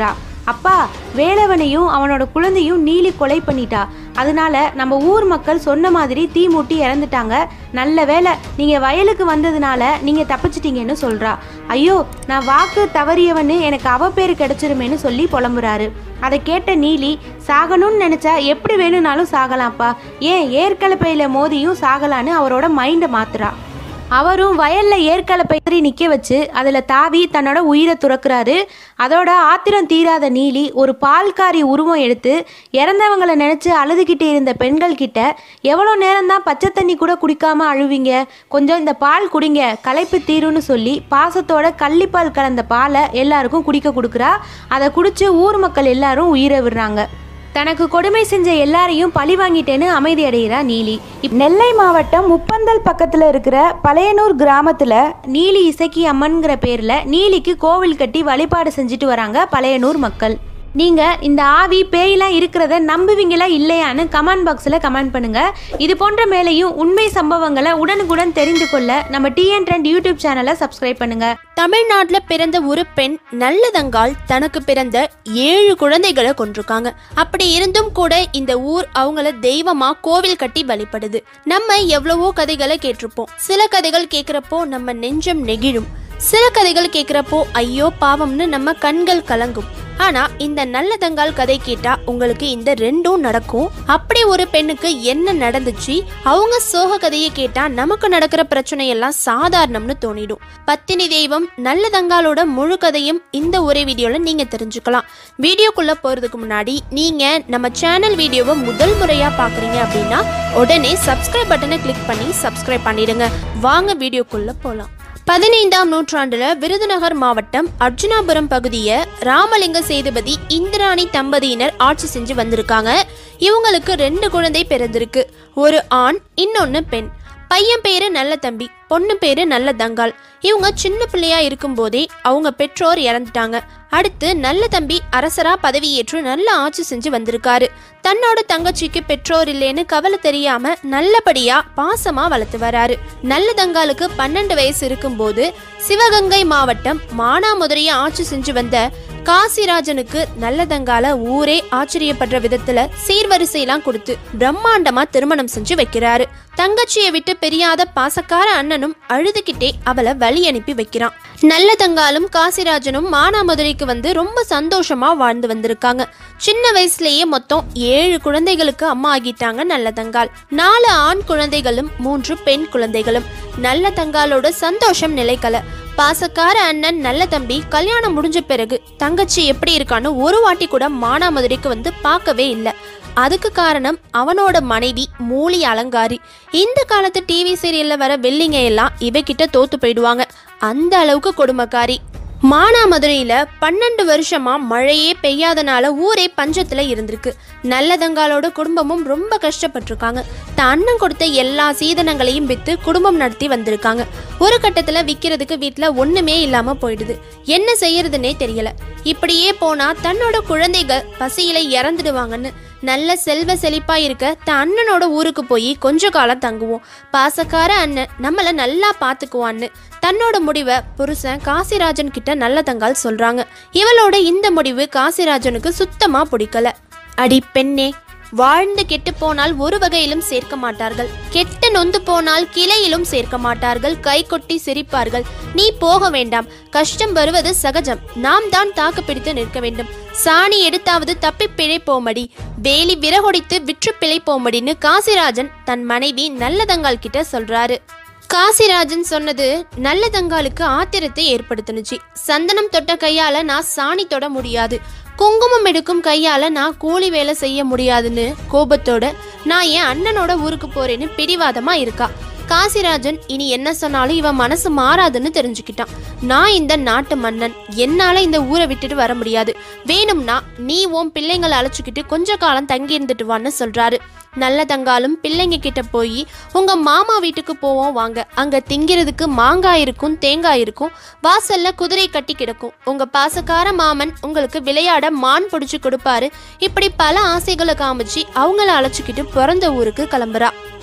அப்பா வேலவனையும் அவனோட குழந்தையும் நீலி கொலை பண்ணிட்டா அதனால நம்ம ஊர் மக்கள் சொன்ன மாதிரி தீ மூட்டி இறந்துட்டாங்க நல்ல வேளை நீங்க வயலுக்கு வந்ததுனால நீங்க தப்பிச்சிட்டீங்கன்னு சொல்றா ஐயோ நான் வாக்கு தவறியவன்னு எனக்கு அவ பேரு கிடைச்சிருமேன்னு சொல்லி புலம்புறாரு அதை கேட்ட நீலி சாகணும்னு நினைச்சா எப்படி வேணும்னாலும் சாகலாம்ப்பா ஏன் ஏற்கலப்பையில மோதியும் சாகலான்னு அவரோட மைண்டை மாத்துறா அவரும் வயல்ல ஏற்கலப்பை நிக்க வச்சு அதுல தாவி தன்னோட உயிரை துறக்கிறாரு அதோட ஆத்திரம் தீராத நீலி ஒரு பால்காரி உருவம் எடுத்து இறந்தவங்களை நினைச்சு அழுதுகிட்டு இருந்த பெண்கள் கிட்ட எவ்வளோ நேரம்தான் பச்சை தண்ணி கூட குடிக்காம அழுவீங்க கொஞ்சம் இந்த பால் குடிங்க களைப்பு தீரும்னு சொல்லி பாசத்தோட கள்ளிப்பால் கலந்த பாலை எல்லாருக்கும் குடிக்க கொடுக்குறா அதை குடிச்சு ஊர் மக்கள் எல்லாரும் உயிரை விடுறாங்க தனக்கு கொடுமை செஞ்ச எல்லாரையும் பழி வாங்கிட்டேன்னு அமைதி அடைகிறா நீலி இப் நெல்லை மாவட்டம் முப்பந்தல் பக்கத்துல இருக்கிற பழையனூர் கிராமத்துல நீலி இசக்கி அம்மன்கிற பேர்ல நீலிக்கு கோவில் கட்டி வழிபாடு செஞ்சுட்டு வராங்க பழையனூர் மக்கள் நீங்க இந்த ஆவி பேயெல்லாம் இருக்கிறத நம்புவீங்களா இல்லையான்னு கமெண்ட் பாக்ஸில் கமெண்ட் பண்ணுங்க இது போன்ற மேலேயும் உண்மை சம்பவங்களை உடனுக்குடன் தெரிந்து கொள்ள நம்ம டிஎன் ட்ரெண்ட் யூடியூப் சேனலை சப்ஸ்கிரைப் பண்ணுங்க தமிழ்நாட்டுல பிறந்த ஒரு பெண் நல்லதங்கால் தனக்கு பிறந்த ஏழு குழந்தைகளை கொண்டிருக்காங்க அப்படி இருந்தும் கூட இந்த ஊர் அவங்கள தெய்வமா கோவில் கட்டி வழிபடுது நம்ம எவ்வளவோ கதைகளை கேட்டிருப்போம் சில கதைகள் கேட்கிறப்போ நம்ம நெஞ்சம் நெகிழும் சில கதைகள் கேட்கிறப்போ ஐயோ பாவம்னு நம்ம கண்கள் கலங்கும் ஆனா இந்த நல்லதங்கால் கதை கேட்டா உங்களுக்கு இந்த ரெண்டும் நடக்கும் அப்படி ஒரு பெண்ணுக்கு என்ன நடந்துச்சு அவங்க சோக கதையை கேட்டா நமக்கு நடக்கிற பிரச்சனை எல்லாம் சாதாரணம்னு தோணிடும் பத்தினி தெய்வம் நல்லதங்காலோட முழு கதையும் இந்த ஒரே வீடியோல நீங்க தெரிஞ்சுக்கலாம் வீடியோக்குள்ள போறதுக்கு முன்னாடி நீங்க நம்ம சேனல் வீடியோவை முதல் முறையா பாக்குறீங்க அப்படின்னா உடனே சப்ஸ்கிரைப் பட்டனை கிளிக் பண்ணி சப்ஸ்கிரைப் பண்ணிடுங்க வாங்க வீடியோக்குள்ள போலாம் பதினைந்தாம் நூற்றாண்டுல விருதுநகர் மாவட்டம் அர்ஜுனாபுரம் பகுதியை ராமலிங்க சேதுபதி இந்திராணி தம்பதியினர் ஆட்சி செஞ்சு வந்திருக்காங்க இவங்களுக்கு ரெண்டு குழந்தை பிறந்திருக்கு ஒரு ஆண் இன்னொன்னு பெண் பையன் பேரு நல்ல தம்பி பொண்ணு பேரு நல்ல தங்கால் இவங்க சின்ன பிள்ளையா இருக்கும்போதே அவங்க பெற்றோர் இறந்துட்டாங்க அடுத்து நல்ல தம்பி அரசரா பதவியேற்று நல்ல ஆட்சி செஞ்சு வந்திருக்காரு தன்னோட தங்கச்சிக்கு பெற்றோர் இல்லைன்னு கவலை தெரியாம நல்லபடியா பாசமா வளர்த்து வராரு நல்ல தங்காலுக்கு பன்னெண்டு வயசு இருக்கும்போது சிவகங்கை மாவட்டம் மானாமதுரையை ஆட்சி செஞ்சு வந்த காசிராஜனுக்கு நல்லதங்கால ஊரே ஆச்சரியப்படுற விதத்துல சீர்வரிசையெல்லாம் கொடுத்து பிரம்மாண்டமா திருமணம் செஞ்சு வைக்கிறாரு தங்கச்சியை விட்டு பிரியாத பாசக்கார அண்ணனும் அழுதுகிட்டே அவளை வழி அனுப்பி வைக்கிறான் நல்லதங்காலும் காசிராஜனும் மானாமதுரைக்கு வந்து ரொம்ப சந்தோஷமா வாழ்ந்து வந்திருக்காங்க சின்ன வயசுலயே மொத்தம் ஏழு குழந்தைகளுக்கு அம்மா ஆகிட்டாங்க நல்லதங்கால் நாலு ஆண் குழந்தைகளும் மூன்று பெண் குழந்தைகளும் நல்லதங்காலோட சந்தோஷம் நிலைக்கல பாசக்கார அண்ணன் நல்ல தம்பி கல்யாணம் முடிஞ்ச பிறகு தங்கச்சி எப்படி இருக்கான்னு ஒரு வாட்டி கூட மானாமதுரைக்கு வந்து பார்க்கவே இல்லை அதுக்கு காரணம் அவனோட மனைவி மூலி அலங்காரி இந்த காலத்து டிவி சீரியல்ல வர வெள்ளிங்க எல்லாம் இவகிட்ட தோத்து போயிடுவாங்க அந்த அளவுக்கு கொடுமைக்காரி மானாமதுரையில பன்னெண்டு வருஷமா மழையே பெய்யாதனால ஊரே பஞ்சத்துல இருந்திருக்கு நல்லதங்காலோட குடும்பமும் ரொம்ப கஷ்டப்பட்டிருக்காங்க தான் அண்ணன் கொடுத்த எல்லா சீதனங்களையும் வித்து குடும்பம் நடத்தி வந்திருக்காங்க ஒரு கட்டத்துல விக்கிறதுக்கு வீட்ல ஒண்ணுமே இல்லாம போயிடுது என்ன செய்யறதுன்னே தெரியல இப்படியே போனா தன்னோட குழந்தைகள் பசியில இறந்துடுவாங்கன்னு நல்ல செல்வ செழிப்பா இருக்க தன் அண்ணனோட ஊருக்கு போய் கொஞ்ச காலம் தங்குவோம் பாசக்கார அண்ணன் நம்மள நல்லா பாத்துக்குவான்னு தன்னோட முடிவை புருஷன் காசிராஜன் கிட்ட நல்ல தங்கால் சொல்றாங்க இவளோட இந்த முடிவு காசிராஜனுக்கு சுத்தமா பிடிக்கல அடி பெண்ணே வாழ்ந்து கெட்டு போனால் ஒரு வகையிலும் சேர்க்க மாட்டார்கள் கெட்டு நொந்து போனால் கிளையிலும் சேர்க்க மாட்டார்கள் கை கொட்டி சிரிப்பார்கள் நீ போக வேண்டாம் கஷ்டம் வருவது சகஜம் நாம் தான் தாக்கு பிடித்து நிற்க வேண்டும் சாணி எடுத்தாவது தப்பி பிழைப்போமடி வேலி விறகொடித்து விற்று பிழைப்போமடின்னு காசிராஜன் தன் மனைவி நல்லதங்கால் கிட்ட சொல்றாரு காசிராஜன் சொன்னது நல்லதங்காலுக்கு ஆத்திரத்தை ஏற்படுத்துனுச்சு சந்தனம் தொட்ட கையால நான் சாணி தொட முடியாது குங்குமம் எடுக்கும் கையால நான் கூலி வேலை செய்ய முடியாதுன்னு கோபத்தோட நான் என் அண்ணனோட ஊருக்கு போறேன்னு பிடிவாதமா இருக்கா காசிராஜன் இனி என்ன சொன்னாலும் இவன் மனசு மாறாதுன்னு தெரிஞ்சுக்கிட்டான் நான் இந்த நாட்டு மன்னன் என்னால இந்த ஊரை விட்டுட்டு வர முடியாது வேணும்னா நீ உன் பிள்ளைங்களை அழைச்சிக்கிட்டு கொஞ்ச காலம் தங்கி இருந்துட்டு வான்னு சொல்றாரு நல்ல தங்காலும் பிள்ளைங்க கிட்ட போய் உங்க மாமா வீட்டுக்கு போவோம் வாங்க அங்க திங்கிறதுக்கு மாங்காய் இருக்கும் தேங்காய் இருக்கும் வாசல்ல குதிரை கட்டி கிடக்கும் உங்க பாசக்கார மாமன் உங்களுக்கு விளையாட மான் பிடிச்சு கொடுப்பாரு இப்படி பல ஆசைகளை காமிச்சு அவங்கள அழைச்சிக்கிட்டு பிறந்த ஊருக்கு கிளம்புறா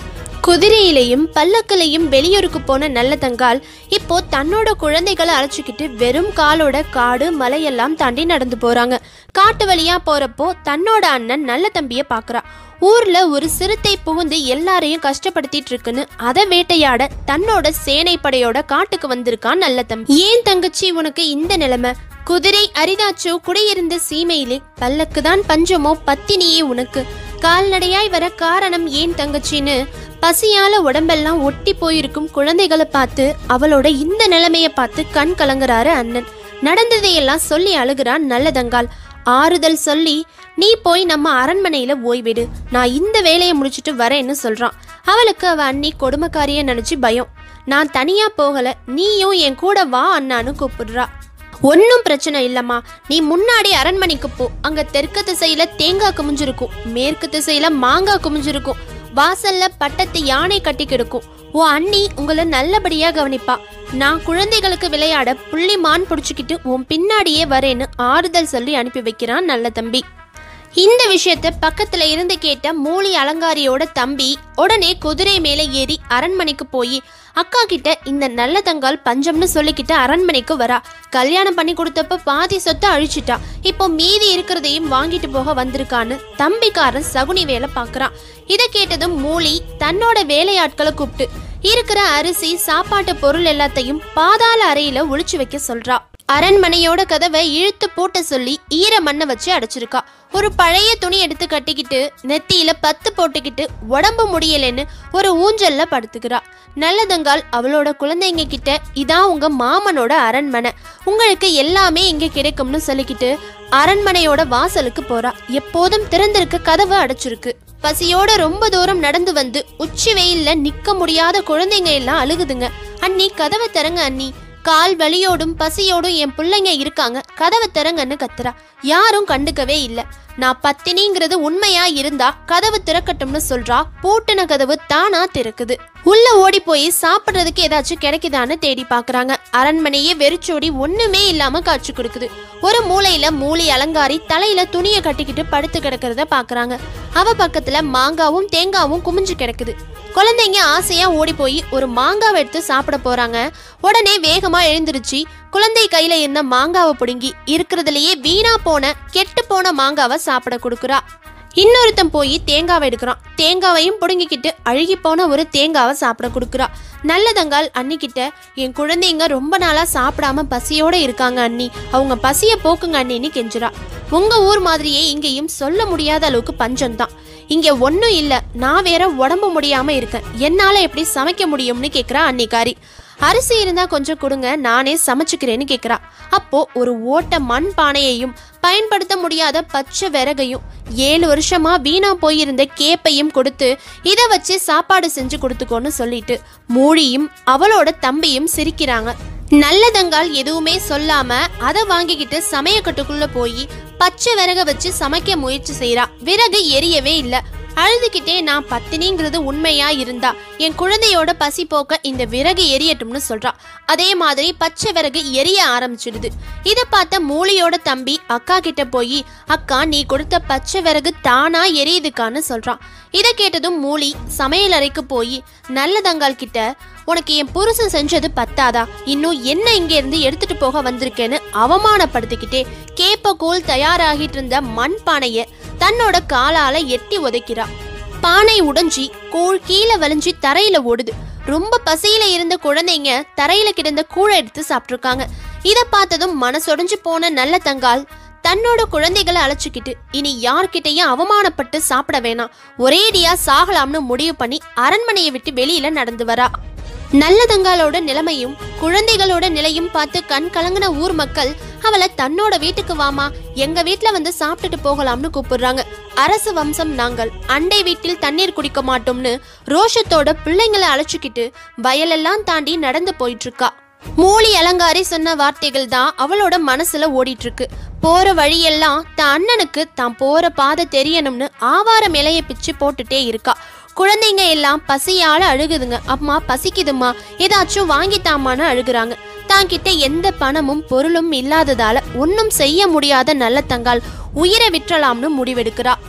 குதிரையிலையும் பல்லக்கிலையும் வெளியூருக்கு போன நல்ல தங்கால் இப்போ தன்னோட குழந்தைகளை அழைச்சிக்கிட்டு வெறும் காலோட காடு மலையெல்லாம் தாண்டி நடந்து போறாங்க காட்டு வழியா போறப்போ தன்னோட அண்ணன் நல்ல தம்பிய பாக்குறா ஊர்ல ஒரு சிறுத்தை புகுந்து எல்லாரையும் கஷ்டப்படுத்திட்டு இருக்குன்னு அதை வேட்டையாட தன்னோட சேனை படையோட காட்டுக்கு வந்திருக்கான் நல்ல தம்பி ஏன் தங்கச்சி உனக்கு இந்த நிலைமை குதிரை அரிதாச்சோ குடியிருந்த சீமையிலே பல்லக்கு தான் பஞ்சமோ பத்தினியே உனக்கு கால்நடையாய் வர காரணம் ஏன் தங்கச்சின்னு பசியால உடம்பெல்லாம் ஒட்டி போயிருக்கும் குழந்தைகளை பார்த்து அவளோட இந்த நிலைமைய பார்த்து கண் கலங்குறாரு அண்ணன் நடந்ததையெல்லாம் சொல்லி அழுகிறான் நல்லதங்கால் ஆறுதல் சொல்லி நீ போய் நம்ம அரண்மனையில ஓய்விடு நான் இந்த வேலையை முடிச்சிட்டு வரேன்னு சொல்றான் அவளுக்கு அவ அண்ணி கொடுமைக்காரிய நினைச்சு பயம் நான் தனியா போகல நீயும் என் கூட வா அண்ணான்னு கூப்பிடுறா ஒன்றும் பிரச்சனை இல்லம்மா நீ முன்னாடி அரண்மனைக்கு போ அங்க தெற்கு திசையில தேங்காய் குமிஞ்சிருக்கும் மேற்கு திசையில மாங்காய் குமிஞ்சிருக்கும் வாசல்ல பட்டத்து யானை கட்டி கிடக்கும் உன் அண்ணி உங்களை நல்லபடியா கவனிப்பா நான் குழந்தைகளுக்கு விளையாட புள்ளி மான் பிடிச்சிக்கிட்டு உன் பின்னாடியே வரேன்னு ஆறுதல் சொல்லி அனுப்பி வைக்கிறான் நல்ல தம்பி இந்த விஷயத்த பக்கத்துல இருந்து கேட்ட மூலி அலங்காரியோட தம்பி உடனே குதிரை மேல ஏறி அரண்மனைக்கு போய் அக்கா கிட்ட இந்த நல்ல தங்கால் பஞ்சம்னு சொல்லிக்கிட்டு அரண்மனைக்கு வரா கல்யாணம் பண்ணி கொடுத்தப்ப பாதி சொத்தை அழிச்சிட்டா இப்போ மீதி இருக்கிறதையும் வாங்கிட்டு போக வந்திருக்கான்னு தம்பிக்காரன் சகுனி வேலை பார்க்கறான் இதை கேட்டதும் மூலி தன்னோட வேலையாட்களை கூப்பிட்டு இருக்கிற அரிசி சாப்பாட்டு பொருள் எல்லாத்தையும் பாதாள அறையில ஒளிச்சு வைக்க சொல்றா அரண்மனையோட கதவை இழுத்து பூட்ட சொல்லி ஈர மண்ணை வச்சு அடைச்சிருக்கா ஒரு பழைய துணி எடுத்து கட்டிக்கிட்டு நெத்தியில பத்து போட்டுக்கிட்டு உடம்பு முடியலன்னு ஒரு ஊஞ்சல்ல படுத்துக்கிறா நல்லதங்கால் அவளோட குழந்தைங்க கிட்ட இதான் உங்க மாமனோட அரண்மனை உங்களுக்கு எல்லாமே இங்க கிடைக்கும்னு சொல்லிக்கிட்டு அரண்மனையோட வாசலுக்கு போறா எப்போதும் திறந்திருக்க கதவு அடைச்சிருக்கு பசியோட ரொம்ப தூரம் நடந்து வந்து உச்சி வெயில்ல நிக்க முடியாத குழந்தைங்க எல்லாம் அழுகுதுங்க அண்ணி கதவை திறங்க அண்ணி கால் வலியோடும் பசியோடும் என் பிள்ளைங்க இருக்காங்க கதவை திறங்கன்னு கத்துறா யாரும் கண்டுக்கவே இல்ல நான் பத்தினிங்கிறது உண்மையா இருந்தா கதவு திறக்கட்டும்னு சொல்றா பூட்டின கதவு தானா திறக்குது உள்ள ஓடி போய் சாப்பிடுறதுக்கு ஏதாச்சும் கிடைக்குதான்னு தேடி பாக்குறாங்க அரண்மனையே வெறிச்சோடி ஒண்ணுமே இல்லாம காட்சி கொடுக்குது ஒரு மூலையில மூலி அலங்காரி தலையில துணியை கட்டிக்கிட்டு படுத்து கிடக்கிறத பாக்குறாங்க அவ பக்கத்துல மாங்காவும் தேங்காவும் குமிஞ்சு கிடக்குது குழந்தைங்க ஆசையா ஓடி போய் ஒரு மாங்காவை எடுத்து சாப்பிட போறாங்க உடனே வேகமா எழுந்திருச்சு குழந்தை கையில இருந்த மாங்காவை பிடுங்கி இருக்கிறதுலயே வீணா போன கெட்டு போன மாங்காவை சாப்பிட கொடுக்குறா இன்னொருத்தன் போய் தேங்காவை எடுக்கிறான் தேங்காவையும் பிடுங்கிக்கிட்டு அழுகி போன ஒரு தேங்காவை சாப்பிட கொடுக்குறா நல்லதங்கால் அண்ணிக்கிட்ட என் குழந்தைங்க ரொம்ப நாளா சாப்பிடாம பசியோட இருக்காங்க அண்ணி அவங்க பசிய போக்குங்க அண்ணின்னு கெஞ்சுறா உங்க ஊர் மாதிரியே இங்கேயும் சொல்ல முடியாத அளவுக்கு பஞ்சம்தான் இங்க ஒன்றும் இல்லை நான் வேற உடம்பு முடியாம இருக்கேன் என்னால எப்படி சமைக்க முடியும்னு கேக்குறா அன்னிக்காரி அரிசி இருந்தா கொஞ்சம் கொடுங்க நானே சமைச்சுக்கிறேன்னு கேக்குறா அப்போ ஒரு ஓட்ட மண் பானையையும் பயன்படுத்த முடியாத பச்சை விறகையும் ஏழு வருஷமா வீணா போயிருந்த கேப்பையும் கொடுத்து இதை வச்சு சாப்பாடு செஞ்சு கொடுத்துக்கோன்னு சொல்லிட்டு மூழியும் அவளோட தம்பியும் சிரிக்கிறாங்க நல்லதங்கால் எதுவுமே சொல்லாம அதை வாங்கிக்கிட்டு சமயக்கட்டுக்குள்ள போய் பச்சை விறக வச்சு சமைக்க முயற்சி செய்றா விறகு எரியவே இல்ல அழுதுகிட்டே நான் பத்தினிங்கிறது உண்மையா இருந்தா என் குழந்தையோட பசி போக்க இந்த விறகு எரியட்டும்னு சொல்றா அதே மாதிரி பச்சை விறகு எரிய ஆரம்பிச்சிடுது இதை பார்த்த மூலியோட தம்பி அக்கா கிட்ட போய் அக்கா நீ கொடுத்த பச்சை விறகு தானா எரியுதுக்கான்னு சொல்றான் இதை கேட்டதும் மூலி சமையல் அறைக்கு போய் நல்லதங்கால் கிட்ட உனக்கு என் புருஷன் செஞ்சது பத்தாதா இன்னும் என்ன இங்க இருந்து எடுத்துட்டு போக வந்திருக்கேன்னு அவமானப்படுத்திக்கிட்டே கேப்ப கூழ் தயாராகிட்டு இருந்த மண் பானைய தன்னோட காலால எட்டி உதைக்கிறா பானை உடைஞ்சி கூழ் கீழே வலிஞ்சு தரையில ஓடுது ரொம்ப பசியில இருந்த குழந்தைங்க தரையில கிடந்த கூழை எடுத்து சாப்பிட்டிருக்காங்க இதை பார்த்ததும் மனசொடைஞ்சு போன நல்ல தங்கால் தன்னோட குழந்தைகளை அழைச்சிக்கிட்டு இனி யார்கிட்டயும் அவமானப்பட்டு சாப்பிட வேணாம் ஒரேடியா சாகலாம்னு முடிவு பண்ணி அரண்மனையை விட்டு வெளியில நடந்து வரா நல்லதங்காலோட நிலைமையும் குழந்தைகளோட நிலையும் பார்த்து கண் கலங்கின ஊர் மக்கள் அவளை தன்னோட வீட்டுக்கு வாமா எங்க வீட்ல வந்து சாப்பிட்டுட்டு போகலாம்னு கூப்பிடுறாங்க அரசு வம்சம் நாங்கள் அண்டை வீட்டில் தண்ணீர் குடிக்க மாட்டோம்னு ரோஷத்தோட பிள்ளைங்களை அழைச்சிக்கிட்டு வயலெல்லாம் தாண்டி நடந்து போயிட்டு இருக்கா மூலி அலங்காரி சொன்ன வார்த்தைகள் தான் அவளோட மனசுல ஓடிட்டு இருக்கு போற வழியெல்லாம் தன் அண்ணனுக்கு தான் போற பாதை தெரியணும்னு ஆவாரம் இலைய பிச்சு போட்டுட்டே இருக்கா குழந்தைங்க எல்லாம் பசியால அழுகுதுங்க அம்மா பசிக்குதும்மா ஏதாச்சும் வாங்கித்தாமான்னு அழுகுறாங்க தான் கிட்ட எந்த பணமும் பொருளும் இல்லாததால ஒன்றும் செய்ய முடியாத நல்ல தங்கால் உயிரை விற்றலாம்னு முடிவெடுக்கிறா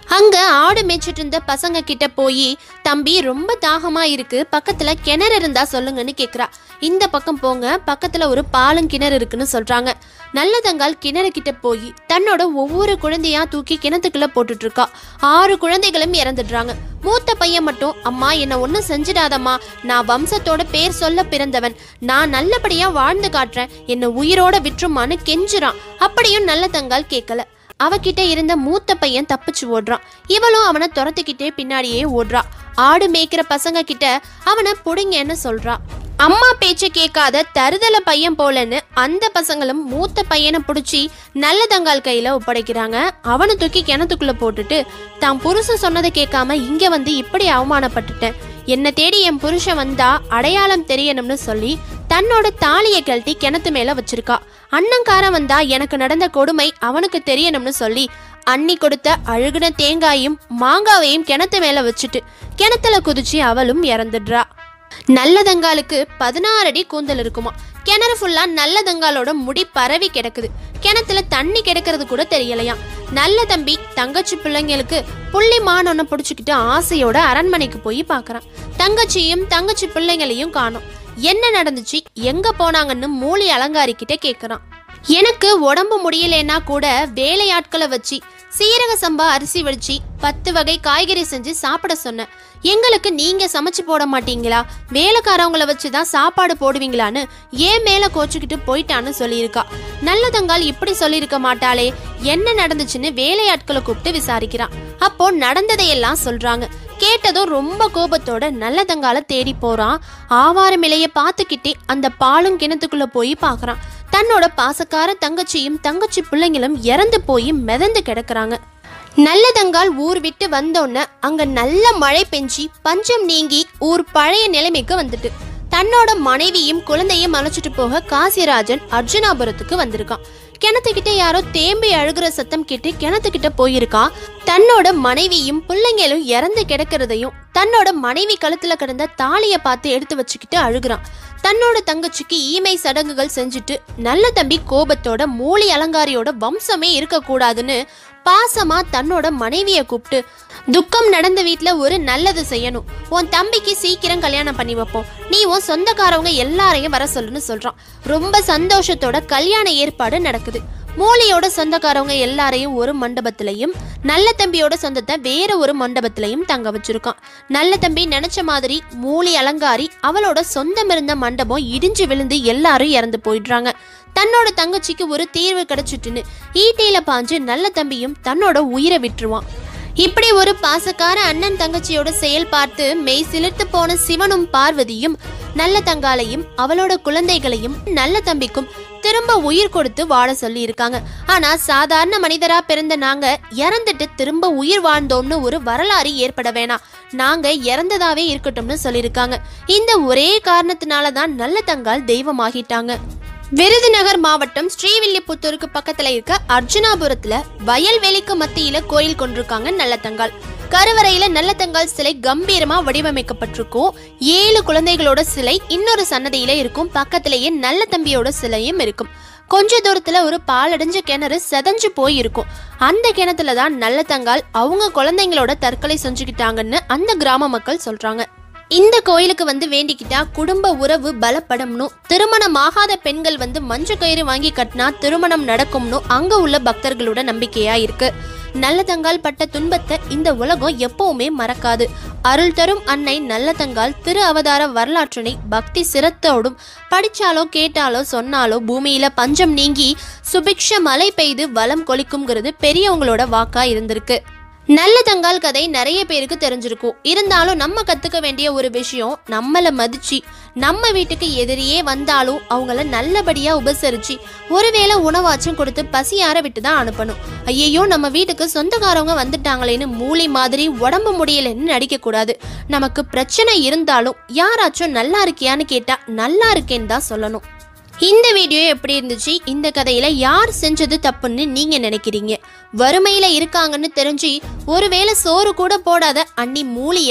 அங்க ஆடு மேய்ச்சிட்டு இருந்த பசங்க கிட்ட போய் தம்பி ரொம்ப தாகமா இருக்கு பக்கத்துல கிணறு இருந்தா சொல்லுங்கன்னு கேக்குறா இந்த பக்கம் போங்க பக்கத்துல ஒரு பாலும் கிணறு இருக்குன்னு சொல்றாங்க நல்லதங்கால் கிணறு கிட்ட போய் தன்னோட ஒவ்வொரு குழந்தையா தூக்கி கிணத்துக்குள்ள போட்டுட்டு இருக்கா ஆறு குழந்தைகளும் இறந்துடுறாங்க மூத்த பையன் மட்டும் அம்மா என்ன ஒன்றும் செஞ்சிடாதம்மா நான் வம்சத்தோட பேர் சொல்ல பிறந்தவன் நான் நல்லபடியா வாழ்ந்து காட்டுறேன் என்னை உயிரோட விட்டுருமான்னு கெஞ்சுறான் அப்படியும் நல்லதங்கால் கேட்கல அவகிட்ட இருந்த மூத்த பையன் தப்பிச்சு ஓடுறான் இவளும் அவனை துரத்துக்கிட்டே பின்னாடியே ஓடுறா ஆடு மேய்க்கிற பசங்க கிட்ட அவனை புடிங்கன்னு சொல்றா அம்மா பேச்ச கேட்காத தருதல பையன் போலன்னு அந்த பசங்களும் மூத்த பையனை பிடிச்சி நல்லதங்கால் கையில ஒப்படைக்கிறாங்க அவனை தூக்கி கிணத்துக்குள்ள போட்டுட்டு தான் புருஷன் சொன்னதை கேட்காம இங்க வந்து இப்படி அவமானப்பட்டுட்டேன் என்ன தேடி என் புருஷன் வந்தா அடையாளம் தெரியணும்னு சொல்லி தன்னோட தாலியை கழட்டி கிணத்து மேல வச்சிருக்கா அண்ணங்காரன் வந்தா எனக்கு நடந்த கொடுமை அவனுக்கு தெரியணும்னு சொல்லி அண்ணி கொடுத்த அழுகுன தேங்காயும் மாங்காவையும் கிணத்து மேல வச்சுட்டு கிணத்துல குதிச்சு அவளும் இறந்துடுறா நல்லதங்காலுக்கு பதினாறு அடி கூந்தல் இருக்குமா கிணறு ஃபுல்லா நல்லதங்காலோட முடி பரவி கிடக்குது கிணத்துல தண்ணி கிடக்கிறது கூட தெரியலையாம் நல்ல தம்பி தங்கச்சி பிள்ளைங்களுக்கு புள்ளி மானொன்னு பிடிச்சிக்கிட்டு ஆசையோட அரண்மனைக்கு போய் பார்க்கறான் தங்கச்சியும் தங்கச்சி பிள்ளைங்களையும் காணோம் என்ன நடந்துச்சு எங்க போனாங்கன்னு மூலி அலங்காரிக்கிட்ட கேட்கறான் எனக்கு உடம்பு முடியலன்னா கூட வேலையாட்களை வச்சு சீரக சம்பா அரிசி வடிச்சு பத்து வகை காய்கறி செஞ்சு சாப்பிட சொன்னேன் எங்களுக்கு நீங்க சமைச்சு போட மாட்டீங்களா வேலைக்காரவங்கள வச்சு தான் சாப்பாடு போடுவீங்களான்னு ஏன் மேல கோச்சுக்கிட்டு போயிட்டான்னு சொல்லியிருக்கா நல்லதங்கால் இப்படி சொல்லியிருக்க மாட்டாளே என்ன நடந்துச்சுன்னு வேலையாட்களை கூப்பிட்டு விசாரிக்கிறான் அப்போ நடந்ததையெல்லாம் சொல்றாங்க கேட்டதும் ரொம்ப கோபத்தோட நல்லதங்கால தேடி போறான் ஆவாரம் இலைய பார்த்துக்கிட்டே அந்த பாலும் கிணத்துக்குள்ள போய் பார்க்கறான் தன்னோட பாசக்கார தங்கச்சியும் தங்கச்சி பிள்ளைங்களும் இறந்து போய் மிதந்து கிடக்குறாங்க நல்லதங்கால் ஊர் விட்டு வந்தோன்ன அங்க நல்ல மழை பெஞ்சி பஞ்சம் நீங்கி ஊர் பழைய நிலைமைக்கு வந்துட்டு தன்னோட மனைவியும் குழந்தையும் அழைச்சிட்டு போக காசிராஜன் அர்ஜுனாபுரத்துக்கு வந்திருக்கான் கிணத்துக்கிட்ட யாரோ தேம்பி அழுகிற சத்தம் கேட்டு கிணத்துக்கிட்ட போயிருக்கான் தன்னோட மனைவியும் பிள்ளைங்களும் இறந்து கிடக்கிறதையும் தன்னோட மனைவி கழுத்துல கிடந்த தாலிய பார்த்து எடுத்து வச்சுக்கிட்டு அழுகுறான் தன்னோட தங்கச்சிக்கு ஈமை சடங்குகள் செஞ்சுட்டு நல்ல தம்பி கோபத்தோட மூலி அலங்காரியோட வம்சமே இருக்கக்கூடாதுன்னு பாசமா தன்னோட மனைவிய கூப்பிட்டு துக்கம் நடந்த வீட்ல ஒரு நல்லது செய்யணும் உன் தம்பிக்கு சீக்கிரம் கல்யாணம் பண்ணி வைப்போம் நீ உன் சொந்தக்காரவங்க எல்லாரையும் வர சொல்லுன்னு சொல்றான் ரொம்ப சந்தோஷத்தோட கல்யாண ஏற்பாடு நடக்குது மூலியோட சொந்தக்காரவங்க எல்லாரையும் ஒரு மண்டபத்திலையும் நல்ல தம்பியோட சொந்தத்தை வேற ஒரு மண்டபத்திலையும் தங்க வச்சிருக்கான் நல்ல தம்பி நினைச்ச மாதிரி மூலி அலங்காரி அவளோட சொந்தம் இருந்த மண்டபம் இடிஞ்சு விழுந்து எல்லாரும் இறந்து போயிடுறாங்க தன்னோட தங்கச்சிக்கு ஒரு தீர்வு கிடைச்சிட்டுன்னு ஈட்டியில பாஞ்சு நல்ல தம்பியும் தன்னோட உயிரை விட்டுருவான் இப்படி ஒரு பாசக்கார அண்ணன் தங்கச்சியோட செயல் பார்த்து மெய் சிலிர்த்து போன சிவனும் பார்வதியும் நல்ல தங்காலையும் அவளோட குழந்தைகளையும் நல்ல தம்பிக்கும் திரும்ப உயிர் கொடுத்து வாழ சொல்லி இருக்காங்க ஆனா சாதாரண மனிதரா பிறந்த நாங்க இறந்துட்டு திரும்ப உயிர் வாழ்ந்தோம்னு ஒரு வரலாறு ஏற்பட வேணாம் நாங்க இறந்ததாவே இருக்கட்டும்னு சொல்லியிருக்காங்க இந்த ஒரே காரணத்தினால தான் நல்ல தங்கால் தெய்வமாகிட்டாங்க விருதுநகர் மாவட்டம் ஸ்ரீவில்லிபுத்தூருக்கு பக்கத்துல இருக்க அர்ஜுனாபுரத்துல வயல்வெளிக்கு மத்தியில கோயில் கொண்டிருக்காங்க நல்லத்தங்கால் கருவறையில நல்லத்தங்கால் சிலை கம்பீரமா வடிவமைக்கப்பட்டிருக்கும் ஏழு குழந்தைகளோட சிலை இன்னொரு சன்னதியில இருக்கும் பக்கத்திலேயே நல்ல தம்பியோட சிலையும் இருக்கும் கொஞ்ச தூரத்துல ஒரு பாலடைஞ்ச கிணறு செதஞ்சு போய் இருக்கும் அந்த கிணத்துல தான் நல்லத்தங்கால் அவங்க குழந்தைங்களோட தற்கொலை செஞ்சுக்கிட்டாங்கன்னு அந்த கிராம மக்கள் சொல்றாங்க இந்த கோயிலுக்கு வந்து வேண்டிக்கிட்டா குடும்ப உறவு பலப்படம்னும் திருமணமாகாத பெண்கள் வந்து மஞ்ச கயிறு வாங்கி கட்டினா திருமணம் நடக்கும்னு அங்க உள்ள பக்தர்களோட நம்பிக்கையா இருக்கு நல்லதங்கால் பட்ட துன்பத்தை இந்த உலகம் எப்பவுமே மறக்காது அருள் தரும் அன்னை நல்லதங்கால் திரு அவதார வரலாற்றினை பக்தி சிரத்தோடும் படிச்சாலோ கேட்டாலோ சொன்னாலோ பூமியில பஞ்சம் நீங்கி சுபிக்ஷ மழை பெய்து வளம் கொளிக்கும்ங்கிறது பெரியவங்களோட வாக்கா இருந்திருக்கு நல்ல தங்கால் கதை நிறைய பேருக்கு தெரிஞ்சிருக்கும் இருந்தாலும் நம்ம கத்துக்க வேண்டிய ஒரு விஷயம் நம்மளை மதிச்சு நம்ம வீட்டுக்கு எதிரியே வந்தாலும் அவங்கள நல்லபடியா உபசரிச்சு ஒருவேளை உணவாச்சும் கொடுத்து பசியார விட்டு தான் அனுப்பணும் ஐயையோ நம்ம வீட்டுக்கு சொந்தக்காரவங்க வந்துட்டாங்களேன்னு மூளை மாதிரி உடம்பு முடியலன்னு நடிக்க கூடாது நமக்கு பிரச்சனை இருந்தாலும் யாராச்சும் நல்லா இருக்கியான்னு கேட்டா நல்லா இருக்கேன்னு தான் சொல்லணும் இந்த வீடியோ எப்படி இருந்துச்சு இந்த கதையில யார் செஞ்சது தப்புன்னு நீங்க நினைக்கிறீங்க வறுமையில இருக்காங்கன்னு தெரிஞ்சு ஒருவேளை சோறு கூட போடாத அண்ணி மூலியா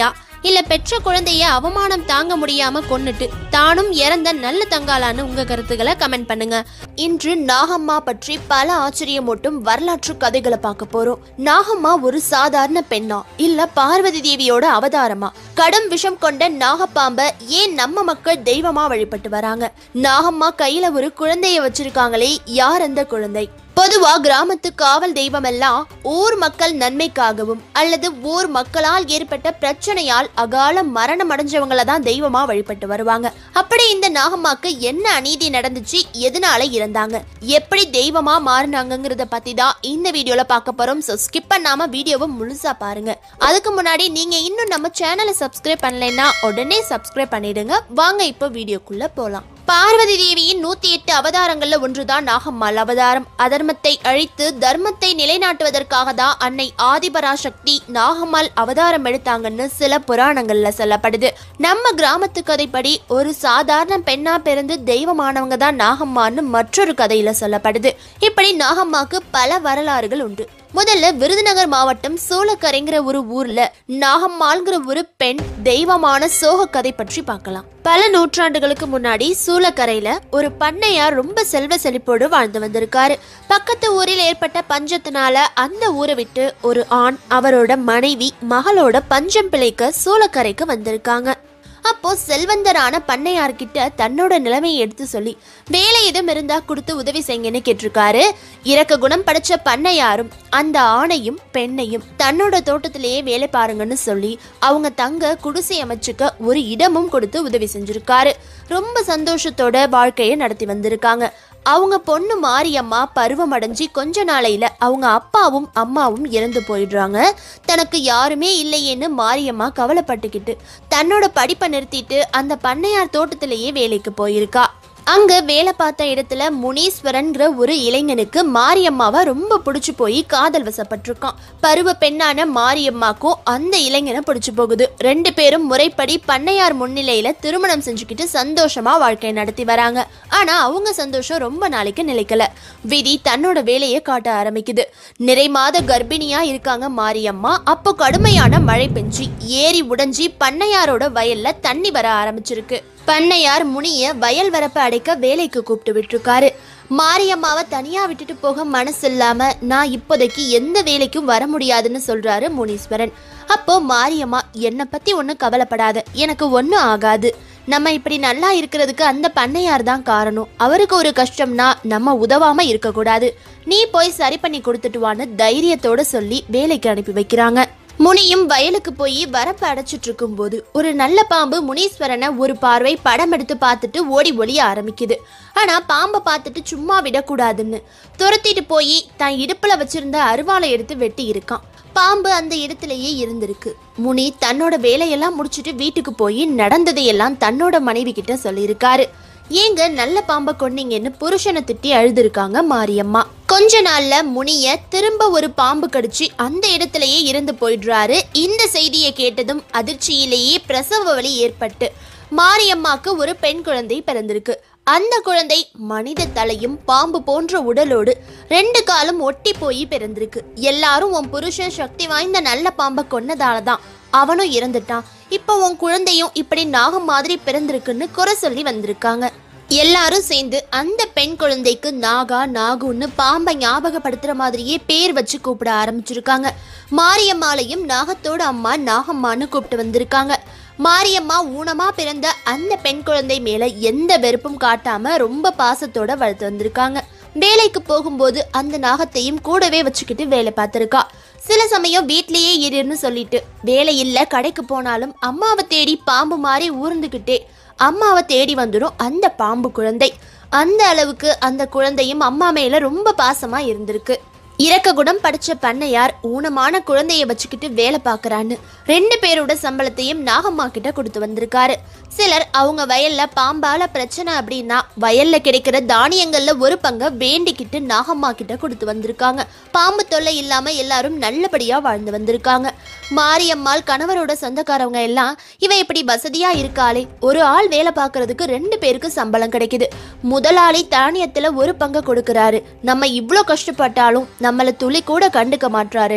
இல்ல பெற்ற குழந்தைய அவமானம் தாங்க முடியாம கொன்னுட்டு தானும் இறந்த நல்ல தங்காளான்னு உங்க கருத்துக்களை கமெண்ட் பண்ணுங்க இன்று நாகம்மா பற்றி பல ஆச்சரியமூட்டும் வரலாற்று கதைகளை பார்க்க போறோம் நாகம்மா ஒரு சாதாரண பெண்ணா இல்ல பார்வதி தேவியோட அவதாரமா கடும் விஷம் கொண்ட நாகப்பாம்ப ஏன் நம்ம மக்கள் தெய்வமா வழிபட்டு வராங்க நாகம்மா கையில ஒரு குழந்தைய வச்சிருக்காங்களே யார் அந்த குழந்தை பொதுவா கிராமத்து காவல் தெய்வம் எல்லாம் ஊர் மக்கள் நன்மைக்காகவும் அல்லது ஊர் மக்களால் ஏற்பட்ட பிரச்சனையால் அகால மரணம் அடைஞ்சவங்கள தான் தெய்வமா வழிபட்டு வருவாங்க அப்படி இந்த நாகம்மாக்கு என்ன அநீதி நடந்துச்சு எதனால இறந்தாங்க எப்படி தெய்வமா மாறினாங்கிறத பத்தி தான் இந்த வீடியோல பார்க்க போறோம் ஸோ ஸ்கிப் பண்ணாம வீடியோவை முழுசா பாருங்க அதுக்கு முன்னாடி நீங்க இன்னும் நம்ம சேனலை சப்ஸ்கிரைப் பண்ணலைன்னா உடனே சப்ஸ்கிரைப் பண்ணிடுங்க வாங்க இப்போ வீடியோக்குள்ள போலாம் பார்வதி தேவியின் நூத்தி எட்டு அவதாரங்கள்ல ஒன்றுதான் நாகம்மாள் அவதாரம் அதர்மத்தை அழித்து தர்மத்தை நிலைநாட்டுவதற்காக தான் அன்னை ஆதிபராசக்தி நாகம்மாள் அவதாரம் எடுத்தாங்கன்னு சில புராணங்கள்ல சொல்லப்படுது நம்ம கிராமத்து கதைப்படி ஒரு சாதாரண பெண்ணா பிறந்து தெய்வமானவங்க தான் நாகம்மான்னு மற்றொரு கதையில சொல்லப்படுது இப்படி நாகம்மாக்கு பல வரலாறுகள் உண்டு முதல்ல விருதுநகர் மாவட்டம் சோளக்கரைங்கிற ஒரு ஊர்ல நாகம்மாள்ங்கிற ஒரு பெண் தெய்வமான சோக கதை பற்றி பார்க்கலாம் பல நூற்றாண்டுகளுக்கு முன்னாடி சூளக்கரையில ஒரு பண்ணையார் ரொம்ப செல்வ செழிப்போடு வாழ்ந்து வந்திருக்காரு பக்கத்து ஊரில் ஏற்பட்ட பஞ்சத்தினால அந்த ஊரை விட்டு ஒரு ஆண் அவரோட மனைவி மகளோட பஞ்சம் பிழைக்க சூளக்கரைக்கு வந்திருக்காங்க அப்போ செல்வந்தரான பண்ணையார்கிட்ட தன்னோட நிலைமையை எடுத்து சொல்லி வேலை எதுவும் இருந்தா கொடுத்து உதவி செய்யுங்கன்னு கேட்டிருக்காரு இறக்க குணம் படைச்ச பண்ணையாரும் அந்த ஆணையும் பெண்ணையும் தன்னோட தோட்டத்திலேயே வேலை பாருங்கன்னு சொல்லி அவங்க தங்க குடிசை அமைச்சுக்க ஒரு இடமும் கொடுத்து உதவி செஞ்சிருக்காரு ரொம்ப சந்தோஷத்தோட வாழ்க்கையை நடத்தி வந்திருக்காங்க அவங்க பொண்ணு மாரியம்மா பருவம் அடைஞ்சு கொஞ்ச நாளையில அவங்க அப்பாவும் அம்மாவும் இறந்து போயிடுறாங்க தனக்கு யாருமே இல்லையேன்னு மாரியம்மா கவலைப்பட்டுக்கிட்டு தன்னோட படிப்பை நிறுத்திட்டு அந்த பண்ணையார் தோட்டத்திலேயே வேலைக்கு போயிருக்கா அங்க வேலை பார்த்த இடத்துல முனீஸ்வரன்கிற ஒரு இளைஞனுக்கு மாரியம்மாவை ரொம்ப பிடிச்சு போய் காதல் வசப்பட்டிருக்கான் பருவ பெண்ணான மாரியம்மாக்கும் அந்த இளைஞனை பிடிச்சு போகுது ரெண்டு பேரும் முறைப்படி பண்ணையார் முன்னிலையில திருமணம் செஞ்சுக்கிட்டு சந்தோஷமா வாழ்க்கை நடத்தி வராங்க ஆனா அவங்க சந்தோஷம் ரொம்ப நாளைக்கு நிலைக்கல விதி தன்னோட வேலையை காட்ட ஆரம்பிக்குது நிறை மாத கர்ப்பிணியா இருக்காங்க மாரியம்மா அப்போ கடுமையான மழை பெஞ்சு ஏரி உடைஞ்சி பண்ணையாரோட வயல்ல தண்ணி வர ஆரம்பிச்சிருக்கு பண்ணையார் முனிய வயல் வரப்ப அடைக்க வேலைக்கு கூப்பிட்டு விட்டுருக்காரு மாரியம்மாவை தனியா விட்டுட்டு போக மனசு இல்லாம நான் இப்போதைக்கு எந்த வேலைக்கும் வர முடியாதுன்னு சொல்றாரு முனீஸ்வரன் அப்போ மாரியம்மா என்னை பத்தி ஒன்றும் கவலைப்படாத எனக்கு ஒன்றும் ஆகாது நம்ம இப்படி நல்லா இருக்கிறதுக்கு அந்த பண்ணையார் தான் காரணம் அவருக்கு ஒரு கஷ்டம்னா நம்ம உதவாம இருக்கக்கூடாது நீ போய் சரி பண்ணி கொடுத்துட்டு வான்னு தைரியத்தோட சொல்லி வேலைக்கு அனுப்பி வைக்கிறாங்க முனியும் வயலுக்கு போய் வரப்பு அடைச்சிட்டு இருக்கும்போது ஒரு நல்ல பாம்பு முனீஸ்வரனை ஒரு பார்வை படம் எடுத்து பார்த்துட்டு ஓடி ஒளிய ஆரம்பிக்குது ஆனா பாம்பை பார்த்துட்டு சும்மா விடக்கூடாதுன்னு துரத்திட்டு போய் தன் இடுப்புல வச்சிருந்த அருவாளை எடுத்து வெட்டி இருக்கான் பாம்பு அந்த இடத்துலயே இருந்திருக்கு முனி தன்னோட வேலையெல்லாம் முடிச்சிட்டு வீட்டுக்கு போய் நடந்ததையெல்லாம் தன்னோட மனைவி கிட்ட சொல்லியிருக்காரு ஏங்க நல்ல பாம்பை கொன்னீங்கன்னு புருஷனை திட்டி அழுதுருக்காங்க மாரியம்மா கொஞ்ச நாள்ல முனிய திரும்ப ஒரு பாம்பு கடிச்சு அந்த இடத்துலயே இறந்து போயிடுறாரு இந்த செய்தியை கேட்டதும் அதிர்ச்சியிலேயே பிரசவ வலி ஏற்பட்டு மாரியம்மாக்கு ஒரு பெண் குழந்தை பிறந்திருக்கு அந்த குழந்தை மனித தலையும் பாம்பு போன்ற உடலோடு ரெண்டு காலும் ஒட்டி போய் பிறந்திருக்கு எல்லாரும் உன் புருஷன் சக்தி வாய்ந்த நல்ல பாம்பை கொன்னதால தான் அவனும் இறந்துட்டான் இப்போ உன் குழந்தையும் இப்படி நாகம் மாதிரி பிறந்திருக்குன்னு குறை சொல்லி வந்திருக்காங்க எல்லாரும் சேர்ந்து அந்த பெண் குழந்தைக்கு நாகா நாகுன்னு பாம்பை ஞாபகப்படுத்துற மாதிரியே பேர் வச்சு கூப்பிட ஆரம்பிச்சிருக்காங்க மாரியம்மாளையும் நாகத்தோட அம்மா நாகம்மான்னு கூப்பிட்டு வந்திருக்காங்க மாரியம்மா ஊனமா பிறந்த அந்த பெண் குழந்தை மேல எந்த வெறுப்பும் காட்டாம ரொம்ப பாசத்தோட வளர்த்து வந்திருக்காங்க வேலைக்கு போகும்போது அந்த நாகத்தையும் கூடவே வச்சுக்கிட்டு வேலை பார்த்துருக்கா சில சமயம் வீட்லயே இருன்னு சொல்லிட்டு வேலை இல்ல கடைக்கு போனாலும் அம்மாவை தேடி பாம்பு மாதிரி ஊர்ந்துக்கிட்டே அம்மாவை தேடி வந்துடும் அந்த பாம்பு குழந்தை அந்த அளவுக்கு அந்த குழந்தையும் அம்மா மேல ரொம்ப பாசமா இருந்திருக்கு இறக்க குணம் படிச்ச பண்ணையார் ஊனமான குழந்தைய வச்சுக்கிட்டு வேலை பார்க்கறான்னு ரெண்டு பேரோட சம்பளத்தையும் நாகம்மா கிட்ட கொடுத்து வந்திருக்காரு சிலர் அவங்க வயல்ல பாம்பால பிரச்சனை அப்படின்னா வயல்ல கிடைக்கிற தானியங்கள்ல ஒரு பங்கை வேண்டிக்கிட்டு நாகம்மா கிட்ட கொடுத்து வந்திருக்காங்க பாம்பு தொல்லை இல்லாம எல்லாரும் நல்லபடியா வாழ்ந்து வந்திருக்காங்க மாரியம்மாள் கணவரோட சொந்தக்காரவங்க எல்லாம் இவ இப்படி வசதியா இருக்காளே ஒரு ஆள் வேலை பார்க்கறதுக்கு ரெண்டு பேருக்கு சம்பளம் கிடைக்குது முதலாளி தானியத்துல ஒரு பங்கு கொடுக்கறாரு நம்ம இவ்ளோ கஷ்டப்பட்டாலும் நம்மள துளி கூட கண்டுக்க மாட்றாருன்னு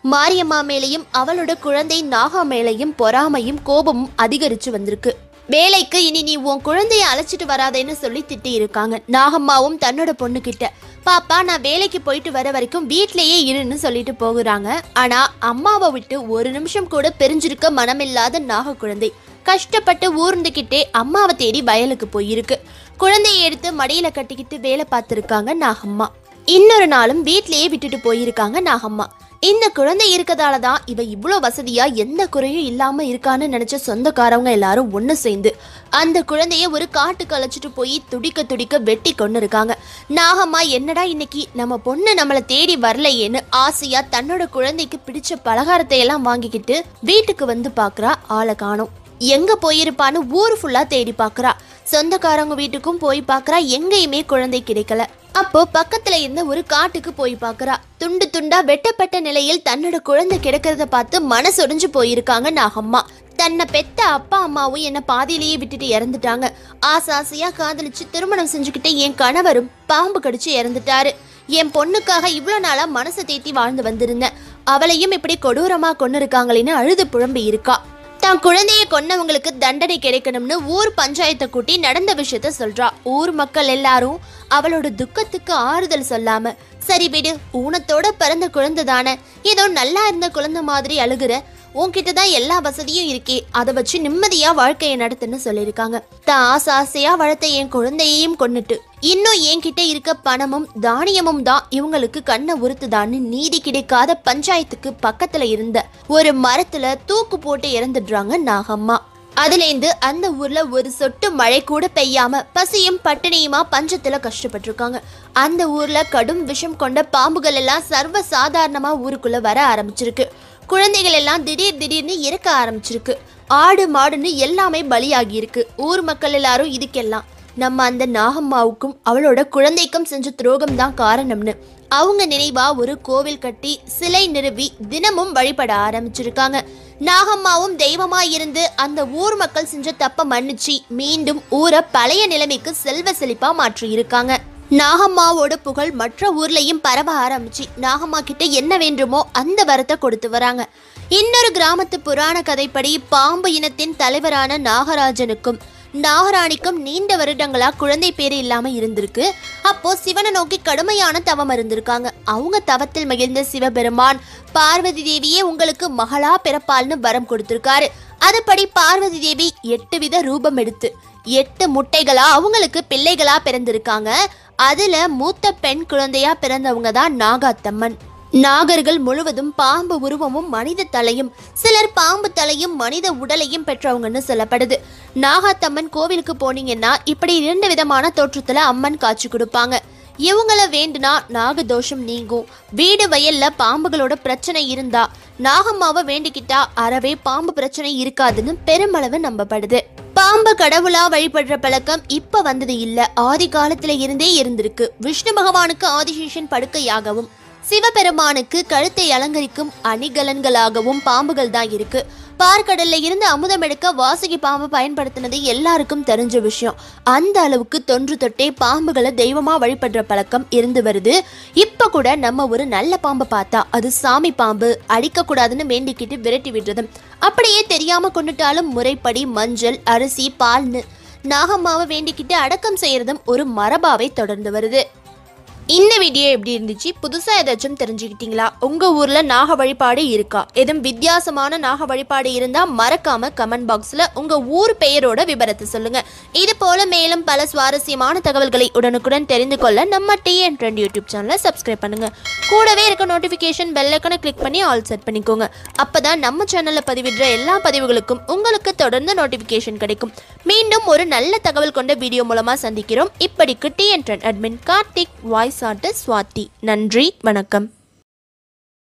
மாரியம்மா மேலேயும் அவளோட குழந்தை நாகா மேலேயும் பொறாமையும் கோபமும் அதிகரிச்சு வந்திருக்கு வேலைக்கு இனி நீ உன் குழந்தைய அழைச்சிட்டு வராதேன்னு சொல்லி திட்டி இருக்காங்க நாகம்மாவும் தன்னோட பொண்ணு கிட்ட பாப்பா நான் வேலைக்கு போயிட்டு வர வரைக்கும் வீட்லயே இருன்னு சொல்லிட்டு போகுறாங்க ஆனா அம்மாவை விட்டு ஒரு நிமிஷம் கூட பிரிஞ்சிருக்க மனமில்லாத நாக குழந்தை கஷ்டப்பட்டு ஊர்ந்துக்கிட்டே அம்மாவை தேடி வயலுக்கு போயிருக்கு குழந்தையை எடுத்து மடியில கட்டிக்கிட்டு வேலை பார்த்துருக்காங்க நாகம்மா இன்னொரு நாளும் வீட்லயே விட்டுட்டு போயிருக்காங்க நாகம்மா இந்த குழந்தை இருக்கதால தான் இவ இவ்வளோ வசதியா எந்த குறையும் இல்லாம இருக்கான்னு நினைச்ச சொந்தக்காரவங்க எல்லாரும் ஒன்று சேர்ந்து அந்த குழந்தைய ஒரு காட்டுக்கு அழைச்சிட்டு போய் துடிக்க துடிக்க வெட்டி கொண்டு இருக்காங்க நாகம்மா என்னடா இன்னைக்கு நம்ம பொண்ணு நம்மளை தேடி வரலையேன்னு ஆசையா தன்னோட குழந்தைக்கு பிடிச்ச பலகாரத்தை எல்லாம் வாங்கிக்கிட்டு வீட்டுக்கு வந்து பார்க்கறா ஆளை காணோம் எங்க போயிருப்பான்னு ஊர் ஃபுல்லா தேடி பார்க்கறா சொந்தக்காரங்க வீட்டுக்கும் போய் பார்க்கறா எங்கேயுமே குழந்தை கிடைக்கல அப்போ பக்கத்துல இருந்த ஒரு காட்டுக்கு போய் பார்க்கறா துண்டு துண்டா வெட்டப்பட்ட நிலையில் தன்னோட குழந்தை கிடக்கிறத பார்த்து மனசொடிஞ்சு போயிருக்காங்க நாகம்மா தன்னை பெத்த அப்பா அம்மாவும் என்ன பாதியிலேயே விட்டுட்டு இறந்துட்டாங்க ஆசை ஆசையா காதலிச்சு திருமணம் செஞ்சுக்கிட்டு என் கணவரும் பாம்பு கடிச்சு இறந்துட்டாரு என் பொண்ணுக்காக இவ்வளோ நாளா மனசை தேத்தி வாழ்ந்து வந்திருந்தேன் அவளையும் இப்படி கொடூரமா கொண்டு இருக்காங்களேன்னு அழுது புழம்பி இருக்கா தான் குழந்தையை கொன்னவங்களுக்கு தண்டனை கிடைக்கணும்னு ஊர் பஞ்சாயத்தை கூட்டி நடந்த விஷயத்த சொல்றா ஊர் மக்கள் எல்லாரும் அவளோட துக்கத்துக்கு ஆறுதல் சொல்லாம சரி விடு ஊனத்தோட பிறந்த குழந்தை தானே ஏதோ நல்லா இருந்த குழந்தை மாதிரி அழுகுற உன்கிட்ட தான் எல்லா வசதியும் இருக்கே அதை வச்சு நிம்மதியா வாழ்க்கையை நடத்துன்னு சொல்லியிருக்காங்க தான் ஆசை ஆசையா வளர்த்த என் குழந்தையையும் கொன்னுட்டு இன்னும் என்கிட்ட இருக்க பணமும் தானியமும் தான் இவங்களுக்கு கண்ணை உறுத்துதான்னு நீதி கிடைக்காத பஞ்சாயத்துக்கு பக்கத்துல இருந்த ஒரு மரத்துல தூக்கு போட்டு இறந்துடுறாங்க நாகம்மா அதுலேருந்து அந்த ஊர்ல ஒரு சொட்டு மழை கூட பெய்யாம பசியும் பட்டினியுமா பஞ்சத்துல கஷ்டப்பட்டிருக்காங்க அந்த ஊர்ல கடும் விஷம் கொண்ட பாம்புகள் எல்லாம் சர்வ சாதாரணமா ஊருக்குள்ள வர ஆரம்பிச்சிருக்கு குழந்தைகள் எல்லாம் திடீர் திடீர்னு இறக்க ஆரம்பிச்சிருக்கு ஆடு மாடுன்னு எல்லாமே பலியாகி இருக்கு ஊர் மக்கள் எல்லாரும் இதுக்கெல்லாம் நம்ம அந்த நாகம்மாவுக்கும் அவளோட குழந்தைக்கும் செஞ்ச துரோகம் தான் காரணம்னு அவங்க நினைவா ஒரு கோவில் கட்டி சிலை நிறுவி தினமும் வழிபட ஆரம்பிச்சிருக்காங்க நாகம்மாவும் தெய்வமா இருந்து அந்த ஊர் மக்கள் செஞ்ச தப்ப மன்னிச்சு மீண்டும் ஊரை பழைய நிலைமைக்கு செல்வ செழிப்பா மாற்றி இருக்காங்க நாகம்மாவோட புகழ் மற்ற ஊர்லயும் பரவ ஆரம்பிச்சு நாகம்மா கிட்ட என்ன வேண்டுமோ அந்த வரத்தை கொடுத்து வராங்க இன்னொரு கிராமத்து புராண கதைப்படி பாம்பு இனத்தின் தலைவரான நாகராஜனுக்கும் நாகராணிக்கும் நீண்ட வருடங்களா குழந்தை பேரு இல்லாம இருந்திருக்கு அப்போ சிவனை நோக்கி கடுமையான தவம் இருந்திருக்காங்க அவங்க தவத்தில் மகிழ்ந்த சிவபெருமான் பார்வதி தேவியே உங்களுக்கு மகளா பிறப்பால்னு வரம் கொடுத்திருக்காரு அதுபடி பார்வதி தேவி எட்டு வித ரூபம் எடுத்து எட்டு முட்டைகளா அவங்களுக்கு பிள்ளைகளா பிறந்திருக்காங்க அதுல மூத்த பெண் குழந்தையா பிறந்தவங்க தான் நாகாத்தம்மன் நாகர்கள் முழுவதும் பாம்பு உருவமும் மனித தலையும் சிலர் பாம்பு தலையும் மனித உடலையும் பெற்றவங்கன்னு சொல்லப்படுது நாகாத்தம்மன் கோவிலுக்கு போனீங்கன்னா இப்படி இரண்டு விதமான தோற்றத்துல அம்மன் காட்சி கொடுப்பாங்க இவங்கள வேண்டுனா நாகதோஷம் நீங்கும் வீடு வயல்ல பாம்புகளோட பிரச்சனை இருந்தா நாகம்மாவை வேண்டிக்கிட்டா அறவே பாம்பு பிரச்சனை இருக்காதுன்னு பெருமளவு நம்பப்படுது பாம்பு கடவுளா வழிபடுற பழக்கம் இப்ப வந்தது இல்ல ஆதி காலத்துல இருந்தே இருந்திருக்கு விஷ்ணு பகவானுக்கு ஆதிசேஷன் படுக்கையாகவும் சிவபெருமானுக்கு கழுத்தை அலங்கரிக்கும் அணிகலன்களாகவும் பாம்புகள் தான் இருக்கு பார்க்கடல்ல இருந்து அமுதம் எடுக்க வாசுகி பாம்பு பயன்படுத்தினது எல்லாருக்கும் தெரிஞ்ச விஷயம் அந்த அளவுக்கு தொன்று தொட்டே பாம்புகளை தெய்வமா வழிபடுற பழக்கம் இருந்து வருது இப்ப கூட நம்ம ஒரு நல்ல பாம்பை பார்த்தா அது சாமி பாம்பு அடிக்க கூடாதுன்னு வேண்டிக்கிட்டு விரட்டி விடுறது அப்படியே தெரியாம கொண்டுட்டாலும் முறைப்படி மஞ்சள் அரிசி பால்னு நாகம்மாவை வேண்டிக்கிட்டு அடக்கம் செய்யறதும் ஒரு மரபாவை தொடர்ந்து வருது இந்த வீடியோ எப்படி இருந்துச்சு புதுசா ஏதாச்சும் தெரிஞ்சுக்கிட்டீங்களா உங்க ஊர்ல நாக வழிபாடு இருக்கா எதுவும் வித்தியாசமான நாக வழிபாடு இருந்தா மறக்காம கமெண்ட் பாக்ஸ்ல உங்க ஊர் பெயரோட விவரத்தை சொல்லுங்க இது போல மேலும் பல சுவாரஸ்யமான தகவல்களை உடனுக்குடன் தெரிந்து கொள்ள நம்ம டிஎன் ட்ரெண்ட் யூடியூப் சேனலை சப்ஸ்கிரைப் பண்ணுங்க கூடவே இருக்க நோட்டிபிகேஷன் பெல் ஐக்கனை கிளிக் பண்ணி ஆல் செட் பண்ணிக்கோங்க அப்பதான் நம்ம சேனல்ல பதிவிடுற எல்லா பதிவுகளுக்கும் உங்களுக்கு தொடர்ந்து நோட்டிபிகேஷன் கிடைக்கும் மீண்டும் ஒரு நல்ல தகவல் கொண்ட வீடியோ மூலமா சந்திக்கிறோம் இப்படிக்கு TN trend admin Karthik voice artist Swathi நன்றி வணக்கம்